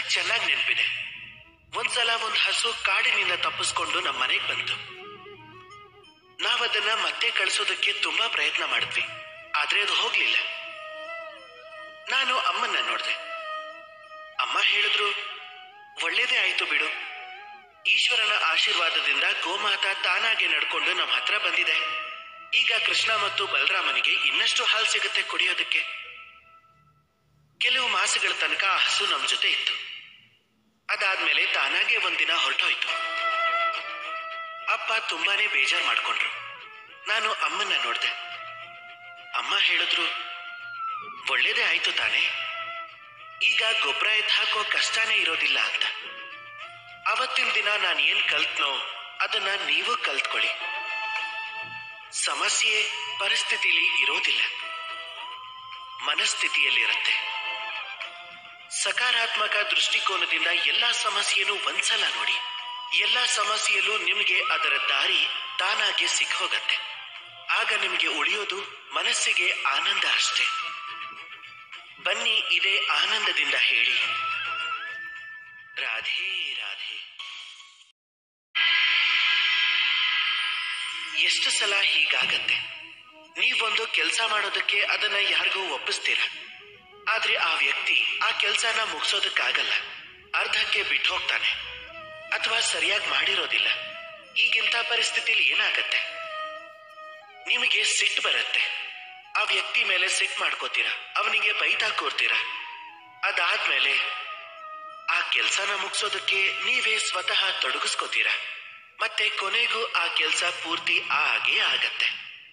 ನನಗ್ ಚೆನ್ನಾಗಿ ನೆನಪಿದೆ ಒಂದ್ಸಲ ಒಂದ್ ಹಸು ಕಾಡಿನಿಂದ ತಪ್ಪಿಸ್ಕೊಂಡು ನಮ್ಮ ಮನೆಗ್ ಬಂತು ನಾವದನ್ನ ಮತ್ತೆ ಕಳಿಸೋದಕ್ಕೆ ತುಂಬಾ ಪ್ರಯತ್ನ ಮಾಡಿದ್ವಿ ಆದ್ರೆ ಅದು ಹೋಗ್ಲಿಲ್ಲ ನಾನು ಅಮ್ಮನ್ನ ನೋಡ್ದೆ ಅಮ್ಮ ಹೇಳಿದ್ರು ಒಳ್ಳೇದೇ ಆಯ್ತು ಬಿಡು ಈಶ್ವರನ ಆಶೀರ್ವಾದದಿಂದ ಗೋಮಾತಾ ತಾನಾಗೆ ನಡ್ಕೊಂಡು ನಮ್ಮ ಹತ್ರ ಬಂದಿದೆ ಈಗ ಕೃಷ್ಣ ಮತ್ತು ಬಲರಾಮನಿಗೆ ಇನ್ನಷ್ಟು ಹಾಲು ಸಿಗುತ್ತೆ ಕುಡಿಯೋದಕ್ಕೆ ಕೆಲವು ಮಾಸಗಳ ತನಕ ಆ ಹಸು ನಮ್ ಜೊತೆ ಇತ್ತು ಅದಾದ್ಮೇಲೆ ತಾನಾಗೆ ಒಂದಿನ ಹೊರಟೋಯ್ತು ಅಪ್ಪ ತುಂಬಾನೇ ಬೇಜಾರ್ ಮಾಡ್ಕೊಂಡ್ರು ನಾನು ಅಮ್ಮನ್ನ ನೋಡ್ದೆ ಅಮ್ಮ ಹೇಳಿದ್ರು ಒಳ್ಳೇದೇ ಆಯ್ತು ತಾನೇ ಈಗ ಗೊಬ್ಬರ ಎತ್ ಹಾಕೋ ಕಷ್ಟನೇ ಇರೋದಿಲ್ಲ ಅಂತ ಅವತ್ತಿನ ದಿನ ನಾನು ಏನ್ ಕಲ್ತ್ನೋ ಅದನ್ನ ನೀವು ಕಲ್ತ್ಕೊಳ್ಳಿ ಸಮಸ್ಯೆ ಪರಿಸ್ಥಿತಿಲಿ ಇರೋದಿಲ್ಲ ಮನಸ್ಥಿತಿಯಲ್ಲಿರುತ್ತೆ ಸಕಾರಾತ್ಮಕ ದೃಷ್ಟಿಕೋನದಿಂದ ಎಲ್ಲಾ ಸಮಸ್ಯೆಯನ್ನು ಒಂದ್ಸಲ ನೋಡಿ ಎಲ್ಲಾ ಸಮಸ್ಯೆಯಲ್ಲೂ ನಿಮಗೆ ಅದರ ದಾರಿ ತಾನಾಗೆ ಸಿಕ್ಕೋಗತ್ತೆ ಆಗ ನಿಮಗೆ ಉಳಿಯೋದು ಮನಸ್ಸಿಗೆ ಆನಂದ ಅಷ್ಟೇ ಬನ್ನಿ ಇದೇ ಆನಂದದಿಂದ ಹೇಳಿ ರಾಧೇ ರಾಧೆ ಎಷ್ಟು ಸಲ ಹೀಗಾಗತ್ತೆ ನೀವೊಂದು ಕೆಲಸ ಮಾಡೋದಕ್ಕೆ ಅದನ್ನ ಯಾರಿಗೂ ಒಪ್ಪಿಸ್ತೀರ ಆದ್ರೆ ಆ ವ್ಯಕ್ತಿ ಆ ಕೆಲಸನ ಮುಗಿಸೋದಕ್ಕಾಗಲ್ಲ ಅರ್ಧಕ್ಕೆ ಬಿಟ್ಟು ಹೋಗ್ತಾನೆ ಅಥವಾ ಸರಿಯಾಗಿ ಮಾಡಿರೋದಿಲ್ಲ ಈಗಿಂತ ಪರಿಸ್ಥಿತಿಲಿ ಏನಾಗತ್ತೆ ನಿಮಗೆ ಸಿಟ್ಟು ಬರುತ್ತೆ ಆ ವ್ಯಕ್ತಿ ಮೇಲೆ ಸಿಟ್ಟು ಮಾಡ್ಕೋತೀರ ಅವನಿಗೆ ಬೈತಾ ಕೂರ್ತೀರ ಅದಾದ್ಮೇಲೆ ಆ ಕೆಲ್ಸನ ಮುಗಿಸೋದಕ್ಕೆ ನೀವೇ ಸ್ವತಃ ತೊಡಗಿಸ್ಕೋತೀರ ಮತ್ತೆ ಕೊನೆಗೂ ಆ ಕೆಲ್ಸ ಪೂರ್ತಿ ಹಾಗೆ ಆಗತ್ತೆ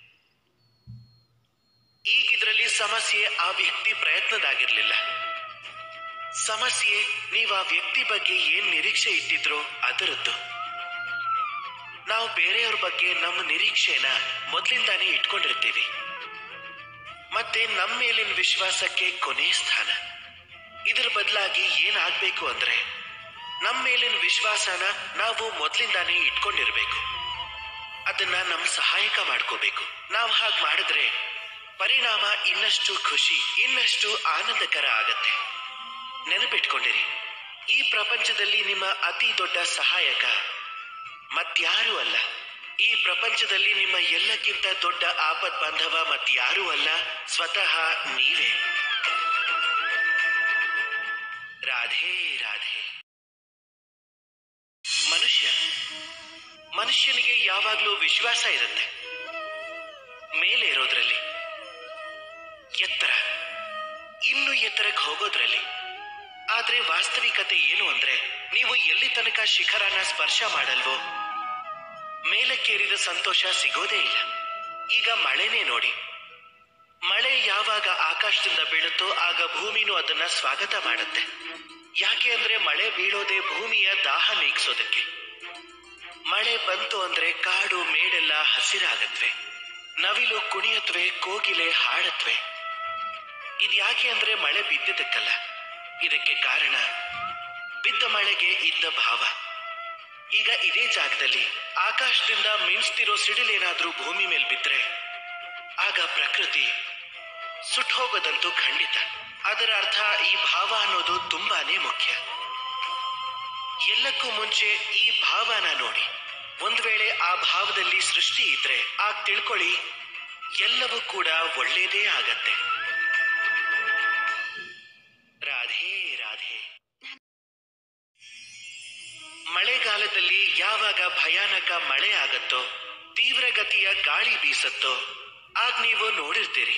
ಈಗಿದ್ರಲ್ಲಿ ಸಮಸ್ಯೆ ಆ ವ್ಯಕ್ತಿ ಪ್ರಯತ್ನದಾಗಿರ್ಲಿಲ್ಲ ಸಮಸ್ಯೆ ನೀವು ಆ ವ್ಯಕ್ತಿ ಬಗ್ಗೆ ಏನ್ ನಿರೀಕ್ಷೆ ಇಟ್ಟಿದ್ರೋ ಅದರದ್ದು ನಾವು ಬೇರೆಯವ್ರ ಬಗ್ಗೆ ನಮ್ಮ ನಿರೀಕ್ಷೆನ ಮೊದ್ಲಿಂದಾನೇ ಇಟ್ಕೊಂಡಿರ್ತೀವಿ ಮತ್ತೆ ನಮ್ಮ ಮೇಲಿನ ವಿಶ್ವಾಸಕ್ಕೆ ಕೊನೆ ಸ್ಥಾನ ಇದ್ರ ಬದಲಾಗಿ ಏನಾಗ್ಬೇಕು ಅಂದ್ರೆ ನಮ್ಮ ಮೇಲಿನ ವಿಶ್ವಾಸನ ನಾವು ಮೊದ್ಲಿಂದಾನೇ ಇಟ್ಕೊಂಡಿರ್ಬೇಕು ಅದನ್ನ ನಮ್ಮ ಸಹಾಯಕ ಮಾಡ್ಕೋಬೇಕು ನಾವು ಹಾಗೆ ಮಾಡಿದ್ರೆ ಪರಿಣಾಮ ಇನ್ನಷ್ಟು ಖುಷಿ ಇನ್ನಷ್ಟು ಆನಂದಕರ ಆಗತ್ತೆ ನೆನಪಿಟ್ಕೊಂಡಿರಿ ಈ ಪ್ರಪಂಚದಲ್ಲಿ ನಿಮ್ಮ ಅತಿ ದೊಡ್ಡ ಸಹಾಯಕ ಮತ್ಯಾರೂ ಅಲ್ಲ ಈ ಪ್ರಪಂಚದಲ್ಲಿ ನಿಮ್ಮ ಎಲ್ಲಕ್ಕಿಂತ ದೊಡ್ಡ ಆಪತ್ ಬಾಂಧವ ಮತ್ಯಾರೂ ಅಲ್ಲ ಸ್ವತಃ ನೀವೇ ರಾಧೇ ರಾಧೆ ಮನುಷ್ಯ ಮನುಷ್ಯನಿಗೆ ಯಾವಾಗ್ಲೂ ವಿಶ್ವಾಸ ಇರುತ್ತೆ ಮೇಲೆ ಇರೋದ್ರಲ್ಲಿ ಎತ್ತರ ಇನ್ನು ಎತ್ತರಕ್ಕೆ ಹೋಗೋದ್ರಲ್ಲಿ ಆದ್ರೆ ವಾಸ್ತವಿಕತೆ ಏನು ಅಂದ್ರೆ ನೀವು ಎಲ್ಲಿ ತನಕ ಶಿಖರನ ಸ್ಪರ್ಶ ಮಾಡಲ್ವೋ ಮೇಲಕ್ಕೇರಿದ ಸಂತೋಷ ಸಿಗೋದೇ ಇಲ್ಲ ಈಗ ಮಳೆನೇ ನೋಡಿ ಮಳೆ ಯಾವಾಗ ಆಕಾಶದಿಂದ ಬೀಳುತ್ತೋ ಆಗ ಭೂಮಿನೂ ಅದನ್ನ ಸ್ವಾಗತ ಮಾಡುತ್ತೆ ಯಾಕೆ ಅಂದ್ರೆ ಮಳೆ ಬೀಳೋದೇ ಭೂಮಿಯ ದಾಹ ನೀಗಿಸೋದಕ್ಕೆ ಮಳೆ ಬಂತು ಅಂದ್ರೆ ಕಾಡು ಮೇಡೆಲ್ಲ ಹಸಿರಾಗತ್ವೆ ನವಿಲು ಕುಣಿಯತ್ವೆ ಕೋಗಿಲೆ ಹಾಡತ್ವೆ ಇದ್ಯಾಕೆ ಅಂದ್ರೆ ಮಳೆ ಬಿದ್ದಿದ್ದಕ್ಕಲ್ಲ ಇದಕ್ಕೆ ಕಾರಣ ಬಿದ್ದ ಮಳೆಗೆ ಇದ್ದ ಭಾವ ಈಗ ಇದೇ ಜಾಗದಲ್ಲಿ ಆಕಾಶದಿಂದ ಮಿಂಚ್ತಿರೋ ಸಿಡಿಲೇನಾದ್ರೂ ಭೂಮಿ ಮೇಲೆ ಬಿದ್ರೆ ಆಗ ಪ್ರಕೃತಿ ಸುಟ್ಟೋಗೋದಂತೂ ಖಂಡಿತ ಅದರ ಅರ್ಥ ಈ ಭಾವ ಅನ್ನೋದು ತುಂಬಾನೇ ಮುಖ್ಯ ಎಲ್ಲಕ್ಕೂ ಮುಂಚೆ ಈ ಭಾವನ ನೋಡಿ ಒಂದ್ ವೇಳೆ ಆ ಭಾವದಲ್ಲಿ ಸೃಷ್ಟಿ ಇದ್ರೆ ಆಗ ತಿಳ್ಕೊಳ್ಳಿ ಎಲ್ಲವೂ ಕೂಡ ಒಳ್ಳೇದೇ ಆಗತ್ತೆ ರಾಧೇ ರಾಧೆ ಮಳೆಗಾಲದಲ್ಲಿ ಯಾವಾಗ ಭಯಾನಕ ಮಳೆ ಆಗತ್ತೋ ತೀವ್ರಗತಿಯ ಗಾಳಿ ಬೀಸತ್ತೋ ಆಗ ನೀವು ನೋಡಿರ್ತೀರಿ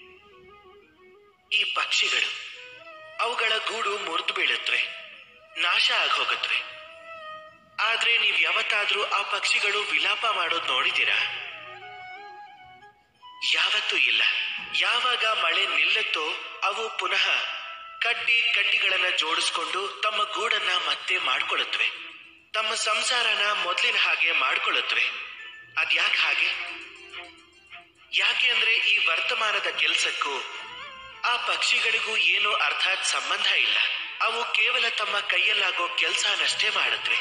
ಈ ಪಕ್ಷಿಗಳು ಅವುಗಳ ಗೂಡು ಮುರಿದು ಬೀಳತ್ವೆ ನಾಶ ಆಗೋಗತ್ವೆ ಆದ್ರೆ ನೀವ್ ಯಾವತ್ತಾದ್ರೂ ಆ ಪಕ್ಷಿಗಳು ವಿಲಾಪ ಮಾಡೋದ್ ನೋಡಿದ್ದೀರಾ ಯಾವತ್ತೂ ಇಲ್ಲ ಯಾವಾಗ ಮಳೆ ನಿಲ್ಲತ್ತೋ ಅವು ಪುನಃ ಕಡ್ಡಿ ಕಡ್ಡಿಗಳನ್ನ ಜೋಡಿಸ್ಕೊಂಡು ತಮ್ಮ ಗೂಡನ್ನ ಮತ್ತೆ ಮಾಡ್ಕೊಳ್ಳುತ್ತವೆ ತಮ್ಮ ಸಂಸಾರನ ಮೊದ್ಲಿನ ಹಾಗೆ ಮಾಡ್ಕೊಳ್ಳುತ್ತವೆ ಅದ್ಯಾಕ್ ಹಾಗೆ ಯಾಕೆ ಅಂದ್ರೆ ಈ ವರ್ತಮಾನದ ಕೆಲ್ಸಕ್ಕೂ ಆ ಪಕ್ಷಿಗಳಿಗೂ ಏನು ಅರ್ಥಾತ್ ಸಂಬಂಧ ಇಲ್ಲ ಅವು ಕೇವಲ ತಮ್ಮ ಕೈಯಲ್ಲಾಗೋ ಕೆಲ್ಸನಷ್ಟೇ ಮಾಡುತ್ತವೆ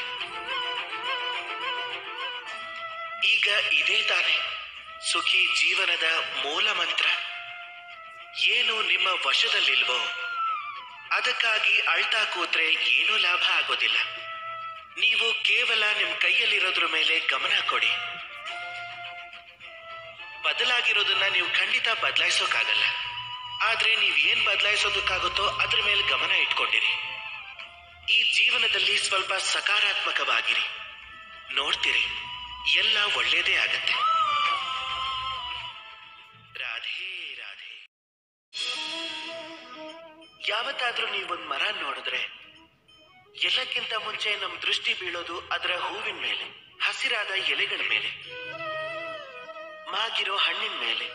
ಈಗ ಇದೇ ತಾನೆ ಸುಖಿ ಜೀವನದ ಮೂಲ ಮಂತ್ರ ಏನು ನಿಮ್ಮ ವಶದಲ್ಲಿಲ್ವೋ ಅದಕ್ಕಾಗಿ ಅಳ್ತಾ ಕೂತ್ರೆ ಏನೂ ಲಾಭ ಆಗೋದಿಲ್ಲ ನೀವು ಕೇವಲ ನಿಮ್ ಕೈಯಲ್ಲಿರೋದ್ರ ಮೇಲೆ ಗಮನ ಕೊಡಿ ಬದಲಾಗಿರೋದನ್ನ ನೀವು ಖಂಡಿತ ಬದಲಾಯಿಸೋಕ್ಕಾಗಲ್ಲ ಆದ್ರೆ ನೀವ್ ಏನ್ ಬದಲಾಯಿಸೋದಕ್ಕಾಗುತ್ತೋ ಅದ್ರ ಮೇಲೆ ಗಮನ ಇಟ್ಕೊಂಡಿರಿ ಈ ಜೀವನದಲ್ಲಿ ಸ್ವಲ್ಪ ಸಕಾರಾತ್ಮಕವಾಗಿರಿ ನೋಡ್ತೀರಿ ಎಲ್ಲ ಒಳ್ಳೇದೇ ಆಗತ್ತೆ ರಾಧೆ ರಾಧೆ ಯಾವತ್ತಾದ್ರೂ ನೀವೊಂದ್ ಮರ ನೋಡಿದ್ರೆ ಎಲ್ಲಕ್ಕಿಂತ ಮುಂಚೆ ನಮ್ ದೃಷ್ಟಿ ಬೀಳೋದು ಅದರ ಹೂವಿನ ಮೇಲೆ ಹಸಿರಾದ ಎಲೆಗಳ ಮೇಲೆ ಮಾಗಿರೋ ಹಣ್ಣಿನ ಮೇಲೆ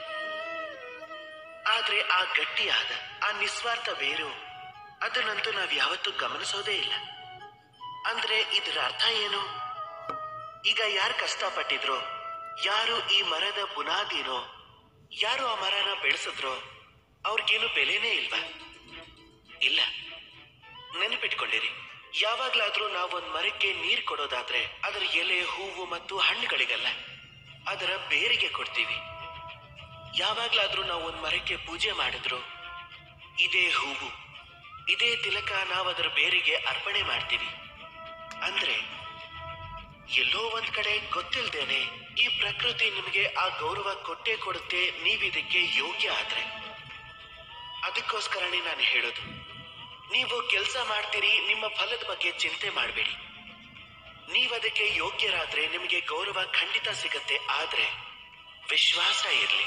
ಆದ್ರೆ ಆ ಗಟ್ಟಿಯಾದ ಆ ನಿಸ್ವಾರ್ಥ ಬೇರು ಅದನ್ನಂತೂ ನಾವ್ ಯಾವತ್ತೂ ಗಮನಿಸೋದೇ ಇಲ್ಲ ಅಂದ್ರೆ ಇದರ ಅರ್ಥ ಏನು ಈಗ ಯಾರು ಕಷ್ಟಪಟ್ಟಿದ್ರೋ ಯಾರು ಈ ಮರದ ಬುನಾದಿನೋ ಯಾರು ಆ ಮರನ ಬೆಳೆಸಿದ್ರೋ ಅವ್ರಿಗೇನು ಬೆಲೆನೇ ಇಲ್ವಾ ಇಲ್ಲ ನೆನಪಿಟ್ಕೊಂಡಿರಿ ಯಾವಾಗ್ಲಾದ್ರೂ ನಾವೊಂದ್ ಮರಕ್ಕೆ ನೀರ್ ಕೊಡೋದಾದ್ರೆ ಅದರ ಎಲೆ ಹೂವು ಮತ್ತು ಹಣ್ಣುಗಳಿಗಲ್ಲ ಅದರ ಬೇರಿಗೆ ಕೊಡ್ತೀವಿ ಯಾವಾಗ್ಲಾದ್ರೂ ನಾವು ಒಂದ್ ಮರಕ್ಕೆ ಪೂಜೆ ಮಾಡಿದ್ರು ಇದೇ ಹೂವು ಇದೇ ತಿಲಕ ನಾವು ಅದರ ಬೇರಿಗೆ ಅರ್ಪಣೆ ಮಾಡ್ತೀವಿ ಅಂದ್ರೆ ಎಲ್ಲೋ ಒಂದ್ ಕಡೆ ಗೊತ್ತಿಲ್ದೇನೆ ಈ ಪ್ರಕೃತಿ ನಿಮಗೆ ಆ ಗೌರವ ಕೊಟ್ಟೇ ಕೊಡುತ್ತೆ ನೀವಿದಕ್ಕೆ ಯೋಗ್ಯ ಆದ್ರೆ ಅದಕ್ಕೋಸ್ಕರನೇ ನಾನು ಹೇಳೋದು ನೀವು ಕೆಲಸ ಮಾಡ್ತೀರಿ ನಿಮ್ಮ ಫಲದ ಬಗ್ಗೆ ಚಿಂತೆ ಮಾಡಬೇಡಿ ನೀವದಕ್ಕೆ ಯೋಗ್ಯರಾದ್ರೆ ನಿಮಗೆ ಗೌರವ ಖಂಡಿತ ಸಿಗತ್ತೆ ಆದ್ರೆ ವಿಶ್ವಾಸ ಇರಲಿ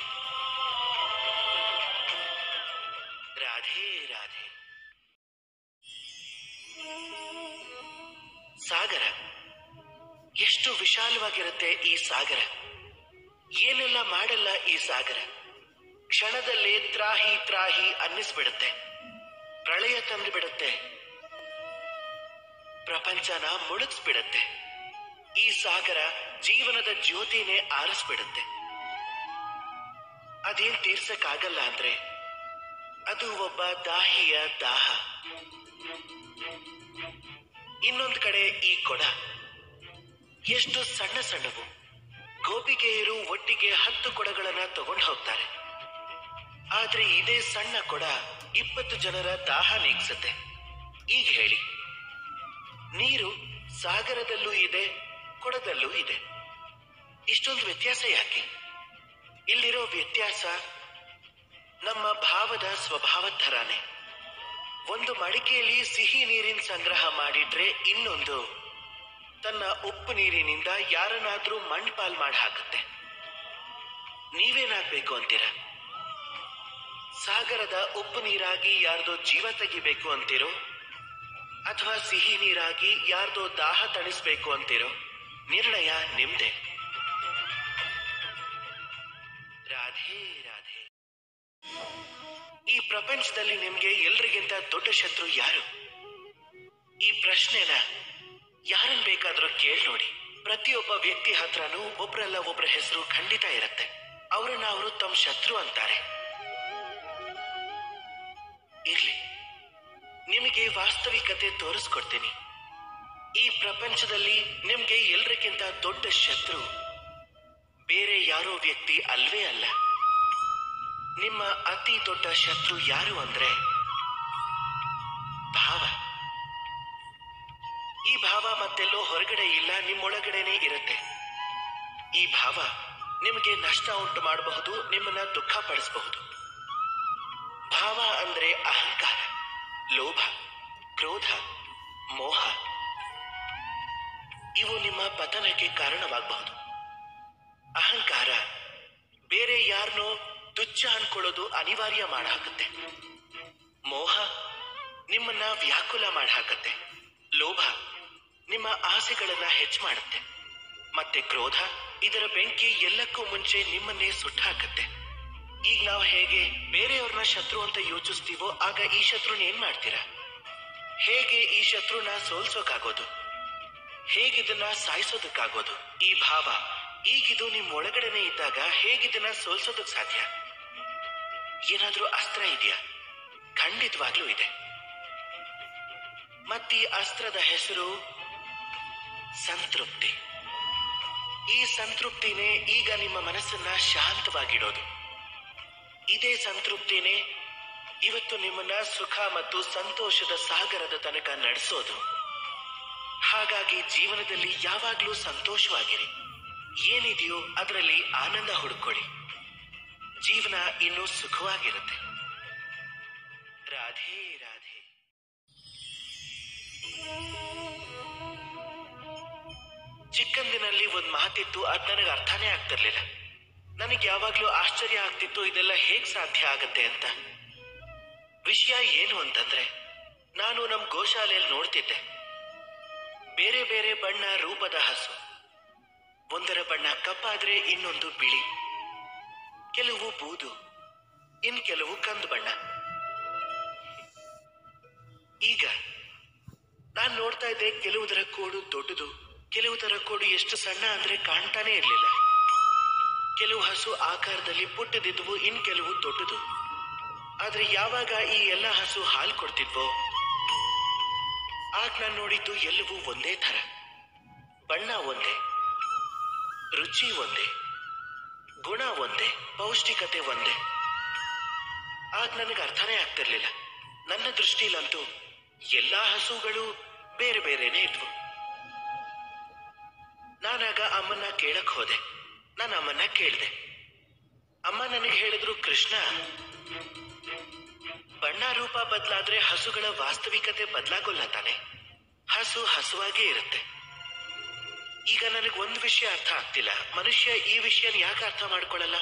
ರಾಧೆ ರಾಧೆ ಸಾಗರ ಎಷ್ಟು ವಿಶಾಲವಾಗಿರುತ್ತೆ ಈ ಸಾಗರ ಏನೆಲ್ಲ ಮಾಡಲ್ಲ ಈ ಸಾಗರ ಕ್ಷಣದಲ್ಲೇ ತ್ರಾಹಿ ತ್ರಾಹಿ ಅನ್ನಿಸ್ಬಿಡುತ್ತೆ ಪ್ರಳಯ ತಂದು ಬಿಡುತ್ತೆ ಪ್ರಪಂಚನ ಮುಳುಗಿಸ್ಬಿಡುತ್ತೆ ಈ ಸಾಗರ ಜೀವನದ ಜ್ಯೋತಿನೇ ಆರಿಸ್ಬಿಡುತ್ತೆ ಅದೇನ್ ತೀರ್ಸಕ್ಕಾಗಲ್ಲ ಅಂದ್ರೆ ಅದು ಒಬ್ಬ ದಾಹಿಯ ದಾಹ ಇನ್ನೊಂದ್ ಕಡೆ ಈ ಕೊಡ ಎಷ್ಟು ಸಣ್ಣ ಸಣ್ಣವು ಗೋಪಿಗೆಯರು ಒಟ್ಟಿಗೆ ಹತ್ತು ಕೊಡಗಳನ್ನ ತಗೊಂಡು ಹೋಗ್ತಾರೆ ಆದ್ರೆ ಇದೇ ಸಣ್ಣ ಕೊಡ ಇಪ್ಪತ್ತು ಜನರ ದಾಹ ನೀಗಿಸುತ್ತೆ ಈಗ ಹೇಳಿ ನೀರು ಸಾಗರದಲ್ಲೂ ಇದೆ ಕೊಡದಲ್ಲೂ ಇದೆ ಇಷ್ಟೊಂದು ವ್ಯತ್ಯಾಸ ಯಾಕೆ ಇಲ್ಲಿರೋ ವ್ಯತ್ಯಾಸ ನಮ್ಮ ಭಾವದ ಸ್ವಭಾವ ಥರಾನೆ ಒಂದು ಮಡಿಕೆಯಲ್ಲಿ ಸಿಹಿ ನೀರಿನ ಸಂಗ್ರಹ ಮಾಡಿಟ್ರೆ ಇನ್ನೊಂದು ತನ್ನ ಉಪ್ಪು ನೀರಿನಿಂದ ಯಾರನ್ನಾದ್ರೂ ಮಣ್ಪಾಲ್ ಮಾಡಿ ಹಾಕುತ್ತೆ ನೀವೇನಾಗ್ಬೇಕು ಅಂತೀರ ಸಾಗರದ ಉಪ್ಪು ನೀರಾಗಿ ಯಾರ್ದೋ ಜೀವ ತೆಗಿಬೇಕು ಅಂತೀರೋ ಅಥವಾ ಸಿಹಿ ನೀರಾಗಿ ಯಾರ್ದೋ ದಾಹ ತಣಿಸ್ಬೇಕು ಅಂತೀರೋ ನಿರ್ಣಯ ನಿಮ್ದೆ ರಾಧೆ ರಾಧೆ ಈ ಪ್ರಪಂಚದಲ್ಲಿ ನಿಮ್ಗೆ ಎಲ್ರಿಗಿಂತ ದೊಡ್ಡ ಶತ್ರು ಯಾರು ಈ ಪ್ರಶ್ನೆನ ಯಾರನ್ ಬೇಕಾದ್ರೂ ಕೇಳಿ ನೋಡಿ ಪ್ರತಿಯೊಬ್ಬ ವ್ಯಕ್ತಿ ಹತ್ರನೂ ಒಬ್ರಲ್ಲ ಒಬ್ರ ಹೆಸರು ಖಂಡಿತ ಇರುತ್ತೆ ಅವರನ್ನ ಅವರು ತಮ್ಮ ಶತ್ರು ಅಂತಾರೆ ಇರ್ಲಿ ನಿಮಗೆ ವಾಸ್ತವಿಕತೆ ತೋರಿಸ್ಕೊಡ್ತೀನಿ ಈ ಪ್ರಪಂಚದಲ್ಲಿ ನಿಮ್ಗೆ ಎಲ್ರಿಗಿಂತ ದೊಡ್ಡ ಶತ್ರು ಬೇರೆ ಯಾರೋ ವ್ಯಕ್ತಿ ಅಲ್ವೇ ಅಲ್ಲ ನಿಮ್ಮ ಅತಿ ದೊಡ್ಡ ಶತ್ರು ಯಾರು ಅಂದ್ರೆ ಭಾವ ಈ ಭಾವ ಮತ್ತೆಲ್ಲೋ ಹೊರಗಡೆ ಇಲ್ಲ ನಿಮ್ಮೊಳಗಡೆನೆ ಇರುತ್ತೆ ಈ ಭಾವ ನಿಮಗೆ ನಷ್ಟ ಉಂಟು ಮಾಡಬಹುದು ನಿಮ್ಮನ್ನ ದುಃಖ ಪಡಿಸಬಹುದು ಭಾವ ಅಂದ್ರೆ ಅಹಂಕಾರ ಲೋಭ ಕ್ರೋಧ ಮೋಹ ಇವು ನಿಮ್ಮ ಪತನಕ್ಕೆ ಕಾರಣವಾಗಬಹುದು ಅಹಂಕಾರ ಬೇರೆ ಯಾರನ್ನೋ ತುಚ್ಛ ಅನ್ಕೊಳ್ಳೋದು ಅನಿವಾರ್ಯ ಮಾಡಾಕತ್ತೆ ಮೋಹ ನಿಮ್ಮನ್ನ ವ್ಯಾಕುಲ ಮಾಡಾಕತ್ತೆ ಲೋಭ ನಿಮ್ಮ ಆಸೆಗಳನ್ನ ಹೆಚ್ಚು ಮಾಡುತ್ತೆ ಮತ್ತೆ ಕ್ರೋಧ ಇದರ ಬೆಂಕಿ ಎಲ್ಲಕ್ಕೂ ಮುಂಚೆ ನಿಮ್ಮನ್ನೇ ಸುಟ್ಟಾಕತ್ತೆ ಈಗ ನಾವು ಹೇಗೆ ಬೇರೆಯವ್ರನ್ನ ಶತ್ರು ಅಂತ ಯೋಚಿಸ್ತೀವೋ ಆಗ ಈ ಶತ್ರುನ ಏನ್ ಮಾಡ್ತೀರಾ ಹೇಗೆ ಈ ಶತ್ರುನ ಸೋಲ್ಸೋಕಾಗೋದು ಹೇಗಿದನ್ನ ಸಾಯಿಸೋದಕ್ಕಾಗೋದು ಈ ಭಾವ ಈಗಿದು ನಿಮ್ ಒಳಗಡೆನೆ ಇದ್ದಾಗ ಹೇಗಿದನ್ನ ಸೋಲ್ಸೋದಕ್ ಸಾಧ್ಯ ಏನಾದ್ರೂ ಅಸ್ತ್ರ ಇದೆಯಾ ಖಂಡಿತವಾಗ್ಲೂ ಇದೆ ಮತ್ತೀ ಅಸ್ತ್ರದ ಹೆಸರು ಸಂತೃಪ್ತಿ ಈ ಸಂತೃಪ್ತಿನೇ ಈಗ ನಿಮ್ಮ ಮನಸ್ಸನ್ನ ಶಾಂತವಾಗಿಡೋದು ಇದೇ ಸಂತೃಪ್ತಿನೇ ಇವತ್ತು ನಿಮ್ಮನ್ನ ಸುಖ ಮತ್ತು ಸಂತೋಷದ ಸಾಗರದ ತನಕ ನಡೆಸೋದು ಹಾಗಾಗಿ ಜೀವನದಲ್ಲಿ ಯಾವಾಗ್ಲೂ ಸಂತೋಷವಾಗಿರಿ ಏನಿದೆಯೋ ಅದರಲ್ಲಿ ಆನಂದ ಹುಡುಕೊಳ್ಳಿ ಜೀವನ ಇನ್ನೂ ಸುಖವಾಗಿರುತ್ತೆ ರಾಧೆ ರಾಧೆ ಚಿಕ್ಕಂದಿನಲ್ಲಿ ಒಂದ್ ಮಾತಿತ್ತು ಅದ್ ನನಗೆ ಅರ್ಥನೇ ಆಗ್ತಿರ್ಲಿಲ್ಲ ನನಗೆ ಯಾವಾಗ್ಲೂ ಆಶ್ಚರ್ಯ ಆಗ್ತಿತ್ತು ಇದೆಲ್ಲ ಹೇಗ್ ಸಾಧ್ಯ ಆಗತ್ತೆ ಅಂತ ವಿಷಯ ಏನು ಅಂತಂದ್ರೆ ನಾನು ನಮ್ ಗೋಶಾಲೆಯಲ್ಲಿ ನೋಡ್ತಿದ್ದೆ ಬೇರೆ ಬೇರೆ ಬಣ್ಣ ರೂಪದ ಹಸು ಒಂದರ ಬಣ್ಣ ಕಪ್ಪಾದ್ರೆ ಇನ್ನೊಂದು ಬಿಳಿ ಕೆಲವು ಬೂದು ಇನ್ ಕೆಲವು ಕಂದು ಬಣ್ಣ ಈಗ ನಾನ್ ನೋಡ್ತಾ ಇದ್ದೆ ಕೆಲವುದರ ಕೋಡು ದೊಡ್ಡದು ಕೆಲವುದರ ಕೋಡು ಎಷ್ಟು ಸಣ್ಣ ಅಂದ್ರೆ ಕಾಣ್ತಾನೆ ಇರ್ಲಿಲ್ಲ ಕೆಲವು ಹಸು ಆಕಾರದಲ್ಲಿ ಪುಟ್ಟದಿದ್ವು ಇನ್ ಕೆಲವು ದೊಡ್ಡದು ಆದ್ರೆ ಯಾವಾಗ ಈ ಎಲ್ಲ ಹಸು ಹಾಲು ಕೊಡ್ತಿದ್ವೋ ಆಗ ನಾನು ನೋಡಿದ್ದು ಎಲ್ಲವೂ ಒಂದೇ ತರ ಬಣ್ಣ ಒಂದೇ ರುಚಿ ಒಂದೇ ಗುಣ ಒಂದೇ ಪೌಷ್ಟಿಕತೆ ಒಂದೇ ಆಗ ನನಗೆ ಅರ್ಥನೇ ಆಗ್ತಿರ್ಲಿಲ್ಲ ನನ್ನ ದೃಷ್ಟಿಲಂತೂ ಎಲ್ಲಾ ಹಸುಗಳು ಬೇರೆ ಬೇರೆನೆ ಇದ್ವು ನಾನಾಗ ಅಮ್ಮನ್ನ ಕೇಳಕ್ ಹೋದೆ ನಾನು ಅಮ್ಮನ್ನ ಕೇಳಿದೆ ಅಮ್ಮ ನನಗೆ ಹೇಳಿದ್ರು ಕೃಷ್ಣ ಬಣ್ಣ ರೂಪ ಬದಲಾದ್ರೆ ಹಸುಗಳ ವಾಸ್ತವಿಕತೆ ಬದಲಾಗೋಲ್ಲ ತಾನೆ ಹಸು ಹಸುವಾಗೇ ಇರುತ್ತೆ ಈಗ ನನಗೆ ಒಂದು ವಿಷಯ ಅರ್ಥ ಆಗ್ತಿಲ್ಲ ಮನುಷ್ಯ ಈ ವಿಷಯನ ಯಾಕೆ ಅರ್ಥ ಮಾಡ್ಕೊಳ್ಳಲ್ಲ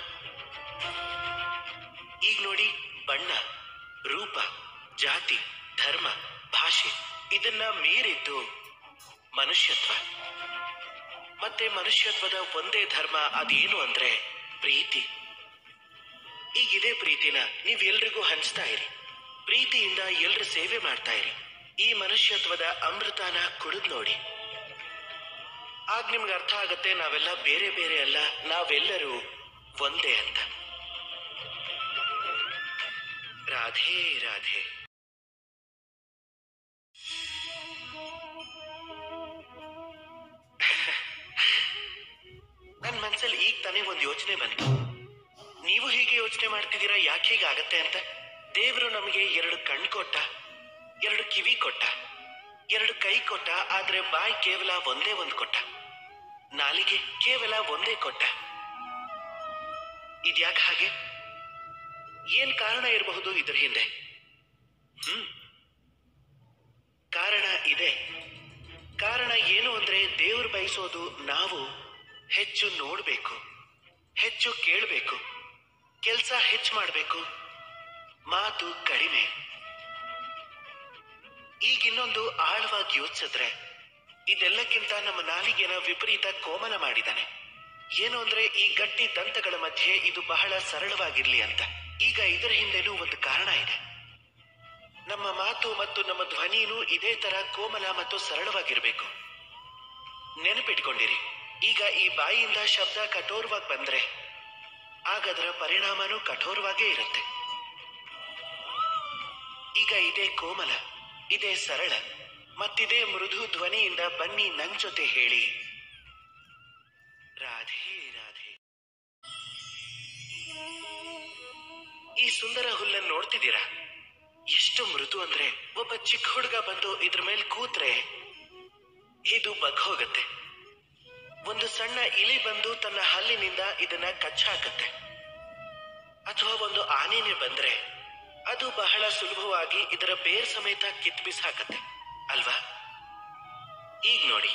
ಈಗ ನೋಡಿ ಬಣ್ಣ ರೂಪ ಜಾತಿ ಧರ್ಮ ಭಾಷೆ ಇದನ್ನ ಮೀರಿದ್ದು ಮನುಷ್ಯತ್ವ ಮತ್ತೆ ಮನುಷ್ಯತ್ವದ ಒಂದೇ ಧರ್ಮ ಅದೇನು ಅಂದ್ರೆ ಪ್ರೀತಿ ಈಗ ಇದೇ ಪ್ರೀತಿನ ನೀವ್ ಎಲ್ರಿಗೂ ಹಂಚ್ತಾ ಇರಿ ಪ್ರೀತಿಯಿಂದ ಎಲ್ರ ಸೇವೆ ಮಾಡ್ತಾ ಇರಿ ಈ ಮನುಷ್ಯತ್ವದ ಅಮೃತನ ಕುಡಿದ್ ನೋಡಿ ಆಗ ನಿಮ್ಗೆ ಅರ್ಥ ಆಗತ್ತೆ ನಾವೆಲ್ಲ ಬೇರೆ ಬೇರೆ ಅಲ್ಲ ನಾವೆಲ್ಲರೂ ಒಂದೇ ಅಂತ ರಾಧೆ ರಾಧೆ ನನ್ ಮನ್ಸಲ್ಲಿ ಈಗ ತಾನೇ ಒಂದು ಯೋಚನೆ ಬಂತು ನೀವು ಹೀಗೆ ಯೋಚನೆ ಮಾಡ್ತಿದ್ದೀರಾ ಯಾಕೆ ಹೀಗಾಗತ್ತೆ ಅಂತ ದೇವರು ನಮಗೆ ಎರಡು ಕಣ್ ಕೊಟ್ಟ ಎರಡು ಕಿವಿ ಕೊಟ್ಟ ಎರಡು ಕೈ ಕೊಟ್ಟ ಆದ್ರೆ ಬಾಯಿ ಕೇವಲ ಒಂದೇ ಒಂದು ಕೊಟ್ಟ ನಾಲಿಗೆ ಕೇವಲ ಒಂದೇ ಕೊಟ್ಟ ಇದ್ಯಾಕೆ ಹಾಗೆ ಏನ್ ಕಾರಣ ಇರಬಹುದು ಇದ್ರ ಹಿಂದೆ ಹ್ಮ್ ಕಾರಣ ಇದೆ ಕಾರಣ ಏನು ಅಂದ್ರೆ ದೇವ್ರು ಬಯಸೋದು ನಾವು ಹೆಚ್ಚು ನೋಡ್ಬೇಕು ಹೆಚ್ಚು ಕೇಳಬೇಕು ಕೆಲಸ ಹೆಚ್ಚು ಮಾಡಬೇಕು ಮಾತು ಕಡಿಮೆ ಈಗ ಇನ್ನೊಂದು ಆಳವಾಗಿ ಯೋಚಿಸಿದ್ರೆ ಇದೆಲ್ಲಕ್ಕಿಂತ ನಮ್ಮ ನಾಲಿಗೆನ ವಿಪರೀತ ಕೋಮಲ ಮಾಡಿದಾನೆ ಏನು ಅಂದ್ರೆ ಈ ಗಟ್ಟಿ ದಂತಗಳ ಮಧ್ಯೆ ಇದು ಬಹಳ ಸರಳವಾಗಿರ್ಲಿ ಅಂತ ಈಗ ಇದರ ಹಿಂದೆನೂ ಒಂದು ಕಾರಣ ಇದೆ ನಮ್ಮ ಮಾತು ಮತ್ತು ನಮ್ಮ ಧ್ವನಿನೂ ಇದೇ ತರ ಕೋಮಲ ಮತ್ತು ಸರಳವಾಗಿರ್ಬೇಕು ನೆನಪಿಟ್ಕೊಂಡಿರಿ ಈಗ ಈ ಬಾಯಿಯಿಂದ ಶಬ್ದ ಕಠೋರವಾಗಿ ಬಂದ್ರೆ ಆಗ ಅದರ ಪರಿಣಾಮನೂ ಕಠೋರವಾಗೇ ಇರುತ್ತೆ ಈಗ ಇದೇ ಕೋಮಲ ಇದೇ ಸರಳ ಮತ್ತಿದೇ ಮೃದು ಧ್ವನಿಯಿಂದ ಬನ್ನಿ ನನ್ ಜೊತೆ ಹೇಳಿ ರಾಧೆ ರಾಧೆ ಈ ಸುಂದರ ಹುಲ್ಲನ್ನು ನೋಡ್ತಿದ್ದೀರಾ ಎಷ್ಟು ಮೃದು ಅಂದ್ರೆ ಒಬ್ಬ ಚಿಕ್ಕ ಹುಡುಗ ಬಂದು ಇದ್ರ ಮೇಲೆ ಕೂತ್ರೆ ಇದು ಬಗ್ ಹೋಗತ್ತೆ ಒಂದು ಸಣ್ಣ ಇಲಿ ಬಂದು ತನ್ನ ಹಲ್ಲಿನಿಂದ ಇದನ್ನ ಕಚ್ಚಾಕತ್ತೆ ಅಥವಾ ಒಂದು ಆನೆನೆ ಬಂದ್ರೆ ಅದು ಬಹಳ ಸುಲಭವಾಗಿ ಇದರ ಬೇರ್ ಸಮೇತ ಕಿತ್ ಬಿಸಾಕತ್ತೆ ಅಲ್ವಾ ಈಗ ನೋಡಿ